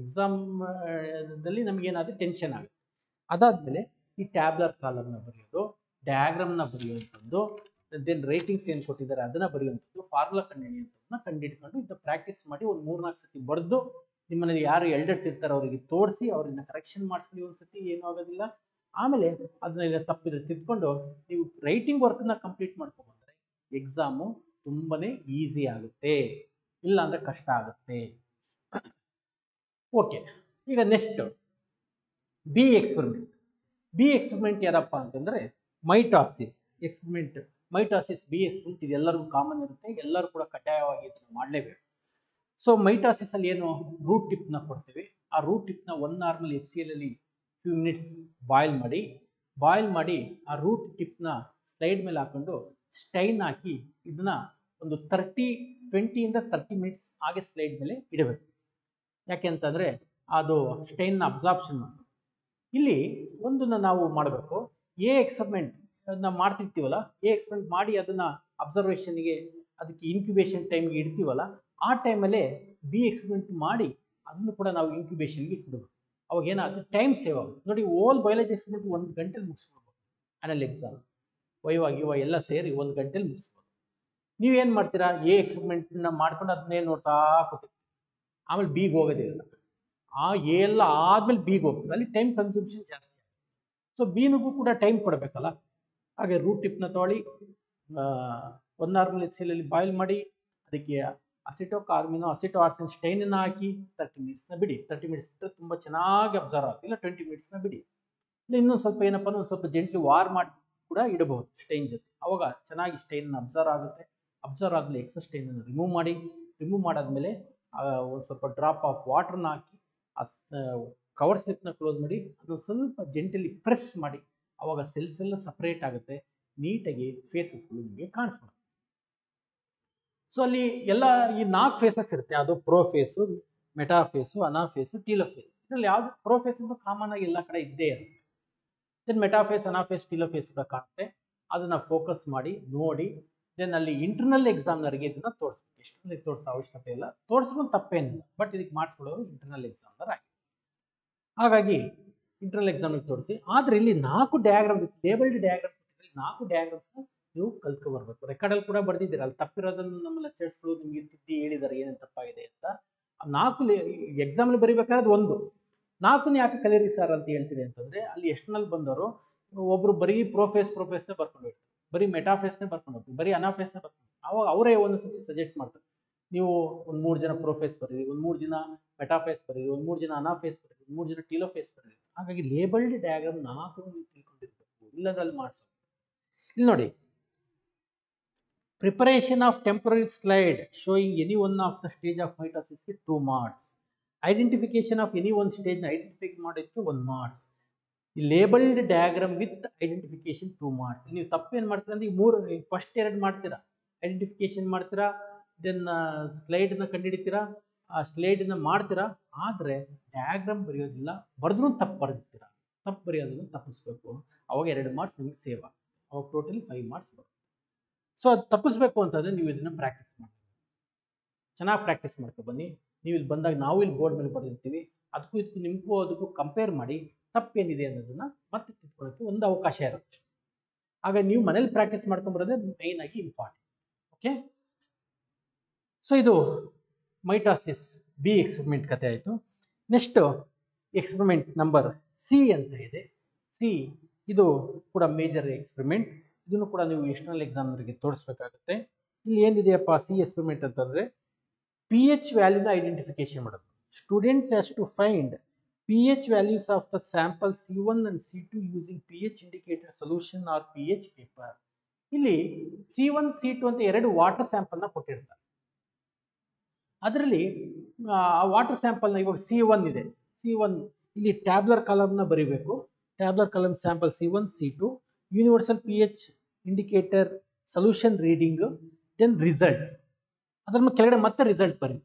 Speaker 2: ಎಕ್ಸಾಮ್ದಲ್ಲಿ ನಮಗೇನಾದರೂ ಟೆನ್ಷನ್ ಆಗುತ್ತೆ ಅದಾದಮೇಲೆ ಈ ಟ್ಯಾಬ್ಲರ್ ಕಾಲಮ್ನ ಬರೆಯೋದು ಡಯಾಗ್ರಾಮ್ನ ಬರೆಯುವಂಥದ್ದು ದೆನ್ ರೈಟಿಂಗ್ಸ್ ಏನು ಕೊಟ್ಟಿದ್ದಾರೆ ಅದನ್ನು ಬರೆಯುವಂಥದ್ದು ಫಾರ್ಮುಲಾ ಕಂಡುಹಿಡಿಯುವಂಥದ್ದನ್ನ ಕಂಡುಹಿಡ್ಕೊಂಡು ಇದನ್ನ ಪ್ರಾಕ್ಟೀಸ್ ಮಾಡಿ ಒಂದು ಮೂರ್ನಾಲ್ಕು ಸತಿ ಬರೆದು ನಿಮ್ಮಲ್ಲಿ ಯಾರು ಎಲ್ಡರ್ಸ್ ಇರ್ತಾರೋ ಅವರಿಗೆ ತೋರಿಸಿ ಅವ್ರನ್ನ ಕರೆಕ್ಷನ್ ಮಾಡಿಸ್ಕೊಳ್ಳಿ ಒಂದು ಸತಿ ಏನೂ ಆಗೋದಿಲ್ಲ ಆಮೇಲೆ ಅದನ್ನೆಲ್ಲ ತಪ್ಪಿದ್ರೆ ತಿದ್ಕೊಂಡು ನೀವು ರೈಟಿಂಗ್ ವರ್ಕ್ನ ಕಂಪ್ಲೀಟ್ ಮಾಡ್ಕೊಂಡ್ಬಂದ್ರೆ ಎಕ್ಸಾಮು ತುಂಬನೇ ಈಸಿ ಆಗುತ್ತೆ ಇಲ್ಲ ಅಂದ್ರೆ ಕಷ್ಟ ಆಗುತ್ತೆ ಓಕೆ ಈಗ next B experiment B experiment ಯಾರಪ್ಪ ಅಂತಂದ್ರೆ mitosis experiment mitosis B experiment ಇದು ಎಲ್ಲರಿಗೂ ಕಾಮನ್ ಇರುತ್ತೆ ಎಲ್ಲರೂ ಕೂಡ ಕಡ್ಡಾಯವಾಗಿ ಇದನ್ನ ಮಾಡಲೇಬೇಕು ಸೊ ಮೈಟಾಸಿಸ್ ಅಲ್ಲಿ ಏನು ರೂಟ್ ಟಿಪ್ನ ಕೊಡ್ತೀವಿ ಆ ರೂಟ್ ಟಿಪ್ನ one normal H C L ಅಲ್ಲಿ ಫ್ಯೂ ಮಿನಿಟ್ಸ್ ಬಾಯ್ಲ್ ಮಾಡಿ ಬಾಯ್ಲ್ ಮಾಡಿ ಆ ರೂಟ್ ಟಿಪ್ನ ಸ್ಲೈಡ್ ಮೇಲೆ ಹಾಕೊಂಡು ಸ್ಟೈನ್ ಹಾಕಿ ಇದನ್ನ ಒಂದು ತರ್ಟಿ ಟ್ವೆಂಟಿಯಿಂದ ತರ್ಟಿ ಮಿನಿಟ್ಸ್ ಹಾಗೆ ಸ್ಲೈಡ್ ಮೇಲೆ ಇಡಬೇಕು ಯಾಕೆ ಅಂತಂದರೆ ಅದು ಸ್ಟೈನ್ನ ಅಬ್ಸಾರ್ಪ್ಷನ್ ಮಾಡಿ ಇಲ್ಲಿ ಒಂದನ್ನ ನಾವು ಮಾಡಬೇಕು ಎ ಎಕ್ಸ್ಪೆರಿಮೆಂಟ್ ನಾವು ಮಾಡ್ತಿರ್ತೀವಲ್ಲ ಎ ಎಕ್ಸ್ಪೆರಿಮೆಂಟ್ ಮಾಡಿ ಅದನ್ನ ಅಬ್ಸರ್ವೇಷನ್ಗೆ ಅದಕ್ಕೆ ಇನ್ಕ್ಯುಬೇಷನ್ ಟೈಮ್ಗೆ ಇಡ್ತೀವಲ್ಲ ಆ ಟೈಮಲ್ಲೇ ಬಿ ಎಕ್ಸ್ಪೆರಿಮೆಂಟ್ ಮಾಡಿ ಅದನ್ನು ಕೂಡ ನಾವು ಇನ್ಕ್ಯುಬೇಷನ್ಗೆ ಇಟ್ಬಿಡ್ಬೇಕು ಅವಾಗ ಏನಾಗುತ್ತೆ ಟೈಮ್ ಸೇವ್ ಆಗುತ್ತೆ ನೋಡಿ ಓಲ್ ಬಯಾಲಜಿ ಎಕ್ಸ್ಪೆರಿಮೆಂಟ್ ಒಂದು ಗಂಟೆಲಿ ಮುಗಿಸ್ಬಿಡ್ಬೋದು ಆನಲ್ ಎಕ್ಸಾಮ್ ವೈವಾ ಗಿವ ಎಲ್ಲ ಸೇರಿ ಒಂದು ಗಂಟೆಲಿ ಮುಗಿಸ್ಬೋದು ನೀವೇನು ಮಾಡ್ತೀರಾ ಎ ಎಕ್ಸ್ಪೆರಿಮೆಂಟ್ನ ಮಾಡ್ಕೊಂಡು ಅದನ್ನೇ ನೋಡ್ತಾ ಕೂತೀವಿ ಆಮೇಲೆ ಬಿಗೆ ಹೋಗೋದಿಲ್ಲ ಆ ಎ ಎಲ್ಲ ಆದ್ಮೇಲೆ ಬಿಗೆ ಹೋಗ್ತದೆ ಅಲ್ಲಿ ಟೈಮ್ ಕನ್ಸೂಮ್ಷನ್ ಜಾಸ್ತಿ ಸೊ ಬಿನಿಗೂ ಕೂಡ ಟೈಮ್ ಕೊಡಬೇಕಲ್ಲ ಹಾಗೆ ರೂಟ್ ಟಿಪ್ನ ತೊಗೊಳ್ಳಿ ಒನ್ ನಾರ್ಮಲ್ ಎಚ್ ಅಲ್ಲಿ ಬಾಯ್ಲ್ ಮಾಡಿ ಅದಕ್ಕೆ ಅಸಿಟೋ ಕಾರ್ಮಿನೋ ಅಸಿಟೋ ಆರ್ಸಿನ್ ಸ್ಟೈನನ್ನು ಹಾಕಿ ತರ್ಟಿ ಮಿನಿಟ್ಸ್ನ ಬಿಡಿ ತರ್ಟಿ ಮಿನಿಟ್ಸ್ ಬಿಟ್ಟರೆ ತುಂಬ ಚೆನ್ನಾಗಿ ಅಬ್ಸರ್ವ್ ಆಗುತ್ತೆ ಇಲ್ಲ ಟ್ವೆಂಟಿ ಮಿನಿಟ್ಸ್ನ ಬಿಡಿ ಇಲ್ಲ ಇನ್ನೊಂದು ಸ್ವಲ್ಪ ಏನಪ್ಪ ಅಂದ್ರೆ ಒಂದು ಸ್ವಲ್ಪ ಜೆಂಟ್ಲಿ ವಾರ್ ಮಾಡಿ ಕೂಡ ಇಡಬಹುದು ಸ್ಟೈನ್ ಜೊತೆ ಅವಾಗ ಚೆನ್ನಾಗಿ ಸ್ಟೈನ್ ಅಬ್ಸರ್ವ್ ಆಗುತ್ತೆ ಅಬ್ಸರ್ವ್ ಆದಮೇಲೆ ಎಕ್ಸಸ್ ಸ್ಟೈನನ್ನು ರಿಮೂವ್ ಮಾಡಿ ರಿಮೂವ್ ಮಾಡಾದ್ಮೇಲೆ ಒಂದು ಸ್ವಲ್ಪ ಡ್ರಾಪ್ ಆಫ್ ವಾಟರ್ನ ಹಾಕಿ ಅಸ್ ಕವರ್ ಸ್ಲಿಪ್ನ ಕ್ಲೋಸ್ ಮಾಡಿ ಅದನ್ನು ಸ್ವಲ್ಪ ಜೆಂಟಲಿ ಪ್ರೆಸ್ ಮಾಡಿ ಅವಾಗ ಸೆಲ್ಸ್ ಎಲ್ಲ ಸಪ್ರೇಟ್ ಆಗುತ್ತೆ ನೀಟಾಗಿ ಫೇಸಸ್ಗಳು ನಿಮಗೆ ಕಾಣಿಸ್ಬೋದು ಸೊ ಅಲ್ಲಿ ಎಲ್ಲ ಈ ನಾಲ್ಕು ಫೇಸಸ್ ಇರುತ್ತೆ ಅದು prophase metaphase anaphase telophase ಇದರಲ್ಲಿ ಯಾವುದು ಪ್ರೋ ಫೇಸ್ ಅಂತ ಕಾಮನ್ ಆಗಿ ಎಲ್ಲ ಕಡೆ ಇದ್ದೇ ಇರುತ್ತೆ then metaphase anaphase telophase ಕೂಡ ಕಾಣುತ್ತೆ ಅದನ್ನ ಫೋಕಸ್ ಮಾಡಿ ನೋಡಿ ದೆನ್ ಅಲ್ಲಿ ಇಂಟರ್ನಲ್ ಎಕ್ಸಾಮ್ನರ್ಗೆ ಇದನ್ನ ತೋರಿಸ್ಬೇಕು ಎಕ್ಸ್ಟರ್ನಲ್ ತೋರಿಸೋ ಅವಶ್ಯಕತೆ ಇಲ್ಲ ತೋರಿಸ್ಕೊಂಡು ತಪ್ಪೇನಿಲ್ಲ ಬಟ್ ಇದಕ್ಕೆ ಮಾಡಿಸ್ಕೊಳ್ಳೋರು ಇಂಟರ್ನಲ್ ಎಕ್ಸಾಮ್ನರ್ ಆಗಿ ಹಾಗಾಗಿ ಇಂಟರ್ನಲ್ ಎಕ್ಸಾಮ್ಗೆ ತೋರಿಸಿ ಆದರೆ ಇಲ್ಲಿ ನಾಲ್ಕು ಡಯಾಗ್ರಾಮ್ ಲೇಬಲ್ಡ್ ಡಯಾಗ್ರಾಮ್ ನಾಲ್ಕು ಡಯಾಗ್ರಾಮ್ಸ್ನ ನೀವು ಕಲ್ತ್ಕೊ ಬರ್ಬೇಕು ರೆಕಾರ್ಡಲ್ಲಿ ಕೂಡ ಬರ್ದಿದ್ದೀರ ಅಲ್ಲಿ ತಪ್ಪಿರೋದನ್ನು ನಮ್ಮ ಲೆಕ್ಚರ್ಸ್ಗಳು ನಿಮಗೆ ತಿದ್ದಿ ಹೇಳಿದ್ದಾರೆ ಏನೇನು ತಪ್ಪಾಗಿದೆ ಅಂತ ಆ ನಾಲ್ಕು ಎಕ್ಸಾಮ್ಲಿ ಬರಿಬೇಕಾದ್ರೆ ಒಂದು ನಾಲ್ಕನ್ನ ಯಾಕೆ ಕಲೀರಿ ಸರ್ ಅಂತ ಹೇಳ್ತೀನಿ ಅಂತಂದ್ರೆ ಅಲ್ಲಿ ಎಷ್ಟನಲ್ಲಿ ಬಂದವರು ಒಬ್ರು ಬರೀ ಪ್ರೋಫೇಸ್ ಪ್ರೋಫೇಸ್ನೇ ಬರ್ಕೊಂಡು ಹೋಗ್ತಾರೆ ಬರೀ ಮೆಟಾಫೇಸ್ನೇ ಬರ್ಕೊಂಡು ಹೋಗ್ತಾರೆ ಬರೀ ಅನಾಫೇಸ್ನೇ ಬರ್ಕೊಂಡು ಅವಾಗ ಅವರೇ ಒಂದೊಂದ್ಸತಿ ಸಜೆಸ್ಟ್ ಮಾಡ್ತಾರೆ ನೀವು ಒಂದು ಮೂರು ಜನ ಪ್ರೋಫೇಸ್ ಬರೀರಿ ಒಂದು ಮೂರು ಜನ ಮೆಟಾಫೇಸ್ ಬರೀರಿ ಒಂದು ಮೂರು ಜನ ಅನಾಫೇಸ್ ಬರೀರಿ ಒಂದು ಮೂರು ಜನ ಟೀಲೋಫೇಸ್ ಬರೀರಿ ಹಾಗಾಗಿ ಲೇಬಲ್ಡ್ ಡಯಾಗ್ರಾಮ್ ನಾಲ್ಕು ನೀವು ತಿಳ್ಕೊಂಡಿರ್ಬೇಕು ಇಲ್ಲದ್ರೆ ಅಲ್ಲಿ ಮಾಡಿಸೋ ಇಲ್ಲಿ ನೋಡಿ preparation of temporary slide showing any one of the stage of ಮೈಟಾಸಿಸ್ಗೆ two marks identification of any ಒಂದು ಸ್ಟೇಜ್ನ ಐಡೆಂಟಿಫೈ ಮಾಡೋದಕ್ಕೆ ಒನ್ ಮಾರ್ಕ್ಸ್ ಈ labelled diagram with identification two marks ನೀವು ತಪ್ಪೇನು ಮಾಡ್ತೀರಾ ಅಂದ್ರೆ ಈ ಮೂರು ಫಸ್ಟ್ ಎರಡು ಮಾಡ್ತೀರಾ ಐಡೆಂಟಿಫಿಕೇಶನ್ ಮಾಡ್ತೀರಾ ದೆನ್ ಸ್ಲೈಡ್ನ ಕಂಡುಹಿಡಿತೀರಾ ಆ ಸ್ಲೈಡ್ನ ಮಾಡ್ತೀರಾ ಆದರೆ ಡಯಾಗ್ರಾಮ್ ಬರೆಯೋದಿಲ್ಲ ಬರೆದ್ರೂ ತಪ್ಪು ಬರೆದಿರ್ತೀರಾ ತಪ್ಪು ಬರೆಯೋದನ್ನು ತಪ್ಪಿಸ್ಬೇಕು ಅವಾಗ ಎರಡು ಮಾರ್ಕ್ಸ್ ನಿಮಗೆ ಸೇವ್ ಆಗುತ್ತೆ ಅವಾಗ ಟೋಟಲಿ ಫೈವ್ ಮಾರ್ಕ್ಸ್ ಬರುತ್ತೆ ಸೊ ಅದು ತಪ್ಪಿಸ್ಬೇಕು ಅಂತಂದರೆ ನೀವು ಇದನ್ನು ಪ್ರಾಕ್ಟೀಸ್ ಮಾಡಿ ಚೆನ್ನಾಗಿ ಪ್ರಾಕ್ಟೀಸ್ ಮಾಡ್ಕೊ ಬನ್ನಿ ನೀವು ಇಲ್ಲಿ ಬಂದಾಗ ನಾವು ಇಲ್ಲಿ ಬೋರ್ಡ್ ಮೇಲೆ ಬರೆದಿರ್ತೀವಿ ಅದಕ್ಕೂ ಇದಕ್ಕೂ ನಿಮಗೂ ಅದಕ್ಕೂ ಕಂಪೇರ್ ಮಾಡಿ ತಪ್ಪೇನಿದೆ ಅನ್ನೋದನ್ನ ಮತ್ತೆ ತಿಳ್ಕೊಳ್ಳೋಕ್ಕೆ ಒಂದು ಅವಕಾಶ ಇರುತ್ತೆ ಆಗ ನೀವು ಮನೇಲಿ ಪ್ರಾಕ್ಟೀಸ್ ಮಾಡ್ಕೊಂಬರೋದೇ ಮೈನ್ ಆಗಿ ಇಂಪಾರ್ಟೆಂಟ್ ಓಕೆ ಸೊ ಇದು ಮೈಟಾಸಿಸ್ ಬಿ ಎಕ್ಸ್ಪೆರಿಮೆಂಟ್ ಕತೆ ಆಯಿತು ನೆಕ್ಸ್ಟ್ ಎಕ್ಸ್ಪೆರಿಮೆಂಟ್ ನಂಬರ್ ಸಿ ಅಂತ ಇದೆ ಸಿ ಇದು ಕೂಡ ಮೇಜರ್ ಎಕ್ಸ್ಪೆರಿಮೆಂಟ್ ಇದನ್ನು ಕೂಡ ನೀವು ಎಕ್ಸ್ಟರ್ನಲ್ ಎಕ್ಸಾಮ್ನವರಿಗೆ ತೋರಿಸ್ಬೇಕಾಗುತ್ತೆ ಇಲ್ಲಿ ಏನಿದೆಯಪ್ಪ ಸಿ ಎಕ್ಸ್ಪೆರಿಮೆಂಟ್ ಅಂತಂದರೆ ಪಿ ಎಚ್ ವ್ಯಾಲ್ಯೂನ ಐಡೆಂಟಿಫಿಕೇಶನ್ ಮಾಡೋದು students has to find P H values of the sample C one and C two using P H indicator solution or P H paper ಇಲ್ಲಿ ಸಿ ಒನ್ ಸಿ ಟು ಅಂತ ಎರಡು water ಸ್ಯಾಂಪಲ್ನ ಕೊಟ್ಟಿರ್ತಾರೆ ಅದರಲ್ಲಿ ಆ water ಸ್ಯಾಂಪಲ್ನ ಇವಾಗ C one ಇದೆ C one ಇಲ್ಲಿ ಟ್ಯಾಬ್ಲರ್ ಕಾಲಮ್ನ ಬರೀಬೇಕು tabular column sample C one C two universal P H indicator solution reading then result ಅದರ ಕೆಳಗಡೆ ಮತ್ತೆ ರಿಸಲ್ಟ್ ಬರಿ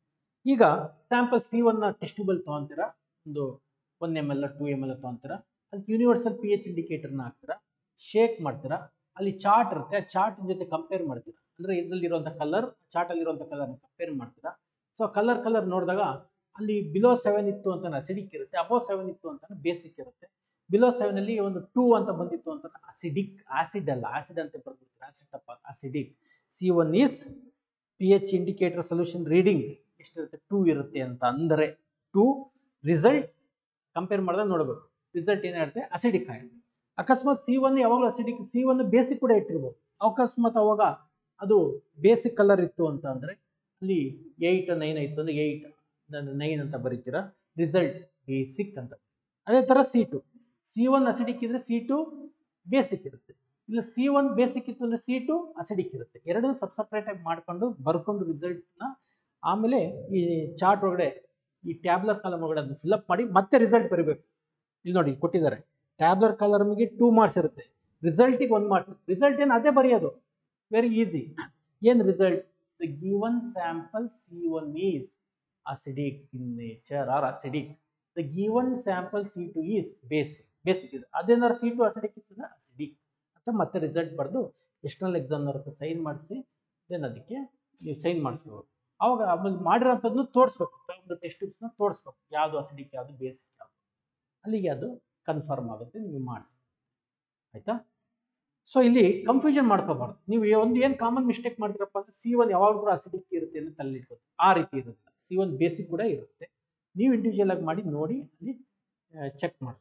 Speaker 2: ಈಗ ಸ್ಯಾಂಪಲ್ ಸಿ ಒನ್ನ ಟೆಸ್ಟಿಬಲ್ ತೊಗೊಂತೀರಾ ಒಂದು one M L two M L ತೊಗೊಂತೀರಾ ಅದಕ್ಕೆ ಯೂನಿವರ್ಸಲ್ ಪಿ ಎಚ್ ಇಂಡಿಕೇಟರ್ನ ಹಾಕ್ತೀರಾ ಶೇಕ್ ಮಾಡ್ತೀರಾ ಅಲ್ಲಿ ಚಾರ್ಟ್ ಇರುತ್ತೆ ಆ ಚಾರ್ಟ್ ಜೊತೆ ಕಂಪೇರ್ ಮಾಡ್ತೀರಾ ಅಂದರೆ ಇದರಲ್ಲಿರುವಂಥ ಕಲರ್ ಚಾರ್ಟಲ್ಲಿರುವಂಥ ಕಲರ್ನ ಕಂಪೇರ್ ಮಾಡ್ತೀರಾ ಸೊ ಕಲರ್ ಕಲರ್ ನೋಡಿದಾಗ ಅಲ್ಲಿ ಬಿಲೋ ಸೆವೆನ್ ಇತ್ತು ಅಂತ ಅಸಿಡಿಕ್ ಇರುತ್ತೆ ಅಬೋ ಸೆವೆನ್ ಇತ್ತು ಅಂತ ಬೇಸಿಕ್ ಇರುತ್ತೆ ಬಿಲೋ ಸೆವೆನ್ ಅಲ್ಲಿ ಒಂದು ಟೂ ಅಂತ ಬಂದಿತ್ತು ಅಂತ ಅಸಿಡಿಕ್ ಆಸಿಡ್ ಅಲ್ಲ ಆಸಿಡ್ ಅಂತ ಬರ್ಬಿಡ್ತಾರೆ ಆಸಿಡ್ ತಪ್ಪ acidic C one is P H indicator solution reading ಎಷ್ಟಿರುತ್ತೆ ಟೂ ಇರುತ್ತೆ ಅಂತ ಅಂದರೆ ಟೂ ರಿಸಲ್ಟ್ ಕಂಪೇರ್ ಮಾಡಿದಾಗ ನೋಡಬೇಕು ರಿಸಲ್ಟ್ ಏನಿರುತ್ತೆ ಅಸಿಡಿಕ್ ಆಗಿರುತ್ತೆ ಅಕಸ್ಮಾತ್ ಸಿ ಒನ್ ಯಾವಾಗಲೂ ಅಸಿಡಿಕ್ ಸಿ ಒನ್ ಬೇಸಿಕ್ ಕೂಡ ಇಟ್ಟಿರ್ಬೋದು ಅಕಸ್ಮಾತ್ ಅವಾಗ ಅದು ಬೇಸಿಕ್ ಕಲರ್ ಇತ್ತು ಅಂತ ಅಂದರೆ ಅಲ್ಲಿ ಏಯ್ಟ್ ನೈನ್ ಇತ್ತು ಅಂದರೆ ಏಯ್ಟ್ ನೈನ್ ಅಂತ ಬರೀತೀರಾ ರಿಸಲ್ಟ್ ಬೇಸಿಕ್ ಅಂತ ಅದೇ ಥರ C two C one acidic ಇದ್ರೆ ಸಿ ಟು ಬೇಸಿಕ್ ಇರುತ್ತೆ ಇಲ್ಲ ಸಿ ಒನ್ ಬೇಸಿಕ್ ಇತ್ತು ಅಂದರೆ ಸಿ ಟು ಅಸಿಡಿಕ್ ಇರುತ್ತೆ ಎರಡೂ ಸಬ್ ಸಪ್ರೇಟ್ ಆಗಿ ಮಾಡ್ಕೊಂಡು ಬರ್ಕೊಂಡು ರಿಸಲ್ಟ್ನ ಆಮೇಲೆ ಈ ಚಾರ್ಟ್ ಒಳಗಡೆ ಈ ಟ್ಯಾಬ್ಲರ್ ಕಾಲಮ್ ಒಳಗಡೆ ಅದನ್ನ ಫಿಲಪ್ ಮಾಡಿ ಮತ್ತೆ ರಿಸಲ್ಟ್ ಬರೀಬೇಕು ಇಲ್ಲಿ ನೋಡಿ ಇಲ್ಲಿ ಕೊಟ್ಟಿದ್ದಾರೆ ಟ್ಯಾಬ್ಲರ್ ಕಾಲಮ್ಗೆ ಟೂ ಮಾರ್ಕ್ಸ್ ಇರುತ್ತೆ ರಿಸಲ್ಟಿಗೆ ಒಂದು ಮಾರ್ಕ್ಸ್ ರಿಸಲ್ಟ್ ಏನು ಅದೇ ಬರೆಯೋದು ವೆರಿ ಈಸಿ ಏನು result the given sample C one is acidic in nature or acidic the given sample C two is basic basic ಇದೆ ಅದೇನಾದ್ರು ಸಿ ಟು ಅಸಿಡಿಕ್ ಇತ್ತು ಅಸಿಡಿಕ್ ಅಂತ ಮತ್ತೆ ರಿಸಲ್ಟ್ ಬರೆದು ಎಕ್ಸ್ಟರ್ನಲ್ ಎಕ್ಸಾಮ್ನವ್ರ ಹತ್ರ ಸೈನ್ ಮಾಡಿಸಿ ದೆನ್ ಅದಕ್ಕೆ ನೀವು ಸೈನ್ ಮಾಡಿಸ್ಕೋಬೇಕು ಅವಾಗ ಆಮೇಲೆ ಮಾಡಿರೋಂಥದ್ದನ್ನು ತೋರಿಸ್ಬೇಕು ಒಂದು ಟೆಸ್ಟ್ ನ ತೋರಿಸ್ಬೇಕು ಯಾವುದು ಅಸಿಡಿಕ್ ಯಾವುದು ಬೇಸಿಕ್ ಯಾವುದು ಅಲ್ಲಿಗೆ ಅದು ಕನ್ಫರ್ಮ್ ಆಗುತ್ತೆ ನೀವು ಮಾಡಿಸಿ ಆಯ್ತಾ ಸೊ ಇಲ್ಲಿ ಕನ್ಫ್ಯೂಷನ್ ಮಾಡ್ಕೋಬಾರ್ದು ನೀವು ಒಂದು ಏನು ಕಾಮನ್ ಮಿಸ್ಟೇಕ್ ಮಾಡ್ತೀರಪ್ಪ ಅಂದ್ರೆ ಸಿ ಒನ್ ಯಾವಾಗ ಕೂಡ ಅಸಿಡಿಕ್ ಇರುತ್ತೆ ಅಂತ ತಲೆ ಇಟ್ಕೋದು ಆ ರೀತಿ ಇರುತ್ತೆ ಸಿ ಒನ್ ಬೇಸಿಕ್ ಕೂಡ ಇರುತ್ತೆ ನೀವು ಇಂಡಿವಿಜುವಲ್ ಆಗಿ ಮಾಡಿ ನೋಡಿ ಅಲ್ಲಿ ಚೆಕ್ ಮಾಡಿ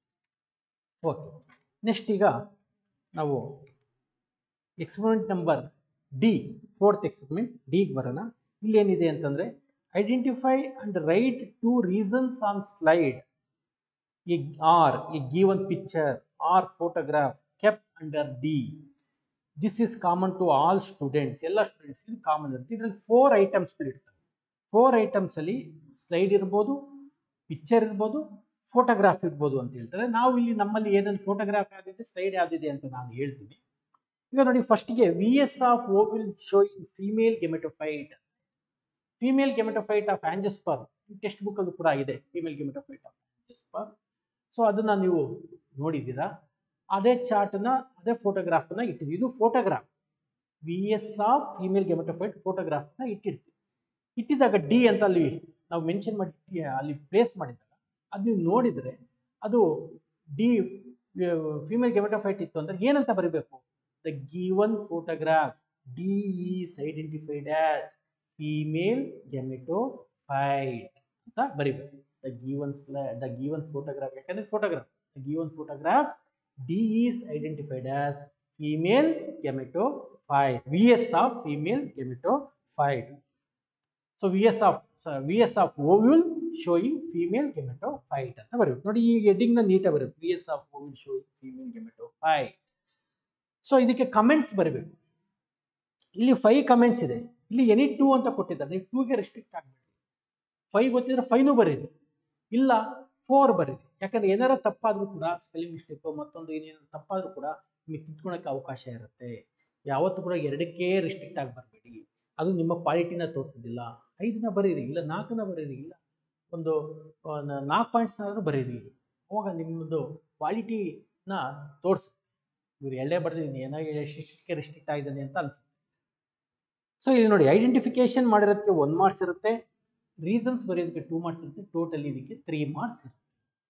Speaker 2: ಓಕೆ ನೆಕ್ಸ್ಟ್ ಈಗ ನಾವು experiment number D fourth experiment ಡಿಗೆ ಬರೋಣ ಇಲ್ಲಿ ಏನಿದೆ ಅಂತಂದರೆ identify and write two reasons on slide a or a given picture or photograph kept under D this is common to all students ಎಲ್ಲ students ಇದು common ಇರುತ್ತೆ ಇದರಲ್ಲಿ ಫೋರ್ ಐಟಮ್ಸ್ಗಳು ಇರ್ತವೆ ಫೋರ್ ಐಟಮ್ಸಲ್ಲಿ ಸ್ಲೈಡ್ ಇರ್ಬೋದು ಪಿಕ್ಚರ್ ಇರ್ಬೋದು ಫೋಟೋಗ್ರಾಫ್ ಇರ್ಬೋದು ಅಂತ ಹೇಳ್ತಾರೆ ನಾವು ಇಲ್ಲಿ ನಮ್ಮಲ್ಲಿ ಏನೇನು ಫೋಟೋಗ್ರಾಫ್ ಯಾವ್ದಿದೆ ಸ್ಲೈಡ್ ಯಾವ್ದಿದೆ ಅಂತ ನಾನು ಹೇಳ್ತೀನಿ ಈಗ ನೋಡಿ ಫಸ್ಟಿಗೆ V S of ovule show in female gametophyte female gametophyte of angiosperm textbook ಅದು ಕೂಡ ಇದೆ female gametophyte of angiosperm so ಅದನ್ನ ನೀವು ನೋಡಿದ್ದೀರಾ ಅದೇ ಚಾರ್ಟ್ನ ಅದೇ ಫೋಟೋಗ್ರಾಫ್ನ ಇಟ್ಟಿದ್ದೀವಿ ಇದು photograph V S of female gametophyte ಫೋಟೋಗ್ರಾಫ್ನ ಇಟ್ಟಿರ್ತೀವಿ ಇಟ್ಟಿದಾಗ ಡಿ ಅಂತ ಅಲ್ಲಿ ನಾವು ಮೆನ್ಷನ್ ಮಾಡಿ ಇಟ್ಟಿ- ಅಲ್ಲಿ ಪ್ಲೇಸ್ ಮಾಡಿದಾಗ ಅದು ನೀವು ನೋಡಿದರೆ ಅದು ಡಿ ಫೀಮೇಲ್ ಗೆಮೆಟೋಫೈಟ್ ಇತ್ತು ಅಂದರೆ ಏನಂತ ಬರೀಬೇಕು the given photograph D is identified as female gametophyte ಅಂತ ಬರಿಬೇಕು the given slide the given photograph ಯಾಕಂದ್ರೆ photograph the given photograph D is identified as female gametophyte V S of female gametophyte so V S of V S of ovule showing female gametophyte ಅಂತ ಬರಬೇಕು ನೋಡಿ ಈ ಹೆಡ್ಡಿಂಗ್ನ ನೀಟಾಗಿ ಬರಬೇಕು V S of ovule showing female gametophyte so ಇದಕ್ಕೆ comments ಬರಬೇಕು ಇಲ್ಲಿ ಫೈವ್ ಕಮೆಂಟ್ಸ್ ಇದೆ ಇಲ್ಲಿ ಎನಿ ಟೂ ಅಂತ ಕೊಟ್ಟಿದ್ದಾರೆ ನೀವು ಟೂಗೆ ರೆಸ್ಟ್ರಿಕ್ಟ್ ಆಗಬೇಡಿ ಫೈವ್ ಗೊತ್ತಿದ್ರೆ ಫೈವ್ನು ಬರೀರಿ ಇಲ್ಲ ಫೋರ್ ಬರೀರಿ ಯಾಕಂದ್ರೆ ಏನಾರ ತಪ್ಪಾದ್ರೂ ಕೂಡ ಸ್ಪೆಲ್ಲಿಂಗ್ ಮಿಸ್ಟೇಕ್ ಮತ್ತೊಂದು ಏನೇನು ತಪ್ಪಾದ್ರೂ ಕೂಡ ನಿಮಗೆ ತಿದ್ಕೊಳಕ್ಕೆ ಅವಕಾಶ ಇರುತ್ತೆ ಯಾವತ್ತೂ ಕೂಡ ಎರಡಕ್ಕೆ ರಿಸ್ಟ್ರಿಕ್ಟ್ ಆಗಿ ಬರಬೇಡಿ ಅದು ನಿಮ್ಮ ಕ್ವಾಲಿಟಿನ ತೋರಿಸೋದಿಲ್ಲ ಐದನ್ನ ಬರೀರಿ ಇಲ್ಲ ನಾಲ್ಕನ್ನ ಬರೀರಿ ಇಲ್ಲ ಒಂದು ನಾಲ್ಕು ಪಾಯಿಂಟ್ಸ್ನಾದ್ರೂ ಬರೀರಿ ಅವಾಗ ನಿಮ್ಮದು ಕ್ವಾಲಿಟಿನ ತೋರಿಸಿ ಇವ್ರು ಎಲ್ಲೇ ಬರ್ದಿದ್ದೀನಿ ಏನೋ ಶಿಷ್ಟಕ್ಕೆ ರಿಸ್ಟ್ರಿಕ್ಟ್ ಆಗಿದ್ದಾನೆ ಅಂತ ಅನ್ಸುತ್ತೆ ಸೊ ಇಲ್ಲಿ ನೋಡಿ ಐಡೆಂಟಿಫಿಕೇಶನ್ ಮಾಡಿರೋದಕ್ಕೆ ಒನ್ ಮಾರ್ಕ್ಸ್ ಇರುತ್ತೆ ರೀಸನ್ಸ್ ಬರೆಯೋದಕ್ಕೆ ಟೂ ಮಾರ್ಕ್ಸ್ ಇರುತ್ತೆ ಟೋಟಲ್ ಇದಕ್ಕೆ ತ್ರೀ ಮಾರ್ಕ್ಸ್ ಇರುತ್ತೆ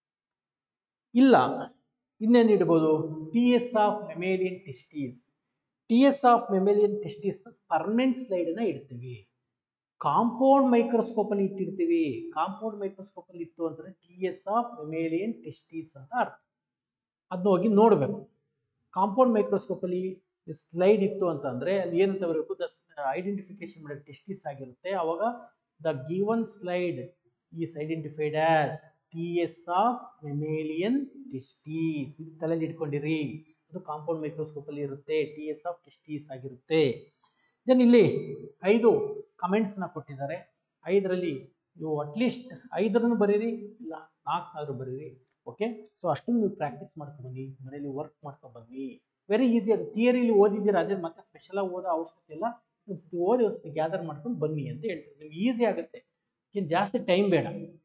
Speaker 2: ಇಲ್ಲ ಇನ್ನೇನು ಇಡ್ಬೋದು T S of mammalian testes T S of mammalian ಟೆಸ್ಟೀಸ್ನ ಪರ್ಮನೆಂಟ್ ಸ್ಲೈಡನ್ನ ಇಡ್ತೀವಿ ಕಾಂಪೌಂಡ್ ಮೈಕ್ರೋಸ್ಕೋಪಲ್ಲಿ ಇಟ್ಟಿರ್ತೀವಿ ಕಾಂಪೌಂಡ್ ಮೈಕ್ರೋಸ್ಕೋಪಲ್ಲಿ ಇತ್ತು ಅಂತಂದ್ರೆ T S of mammalian testes ಅಂತ ಅರ್ಥ ಅದನ್ನ ಹೋಗಿ ನೋಡಬೇಕು ಕಾಂಪೌಂಡ್ ಮೈಕ್ರೋಸ್ಕೋಪಲ್ಲಿ ಸ್ಲೈಡ್ ಇತ್ತು ಅಂತಂದ್ರೆ ಅಲ್ಲಿ ಏನಂತ ಬರಬೇಕು ದ ಐಡೆಂಟಿಫಿಕೇಶನ್ ಮಾಡೋ ಟೆಸ್ಟಿಸ್ ಆಗಿರುತ್ತೆ ಅವಾಗ the given slide is identified as T S of mammalian testes ಇದು ತಲೆಯಲ್ಲಿ ಇಟ್ಕೊಂಡಿರಿ ಅದು ಕಾಂಪೌಂಡ್ ಮೈಕ್ರೋಸ್ಕೋಪಲ್ಲಿ ಇರುತ್ತೆ ಟಿ ಎಸ್ ಆಫ್ ಟೆಸ್ಟೀಸ್ ಆಗಿರುತ್ತೆ ದೆನ್ ಇಲ್ಲಿ ಐದು ಕಮೆಂಟ್ಸ್ನ ಕೊಟ್ಟಿದ್ದಾರೆ ಐದರಲ್ಲಿ ನೀವು ಅಟ್ಲೀಸ್ಟ್ ಐದರನ್ನು ಬರೀರಿ ಇಲ್ಲ ನಾಲ್ಕನಾದ್ರೂ ಬರೀರಿ ಓಕೆ ಸೊ ಅಷ್ಟನ್ನು ನೀವು ಪ್ರಾಕ್ಟೀಸ್ ಮಾಡ್ಕೊಂಡು ಬನ್ನಿ ಮನೇಲಿ ವರ್ಕ್ ಮಾಡ್ಕೊಂಡು ಬನ್ನಿ ವೆರಿ ಈಸಿ ಅದು ಥಿಯರಿಲಿ ಓದಿದ್ದೀರಾ ಅದೇ ಮತ್ತೆ ಸ್ಪೆಷಲಾಗಿ ಓದೋ ಅವಶ್ಯಕತೆ ಇಲ್ಲ ಒಂದ್ಸತಿ ಓದಿ ಒಂದ್ಸತಿ ಗ್ಯಾದರ್ ಮಾಡ್ಕೊಂಡು ಬನ್ನಿ ಅಂತ ಹೇಳ್ತಾರೆ ನಿಮ್ಗೆ ಈಸಿ ಆಗುತ್ತೆ ಏನು ಜಾಸ್ತಿ ಟೈಮ್ ಬೇಡ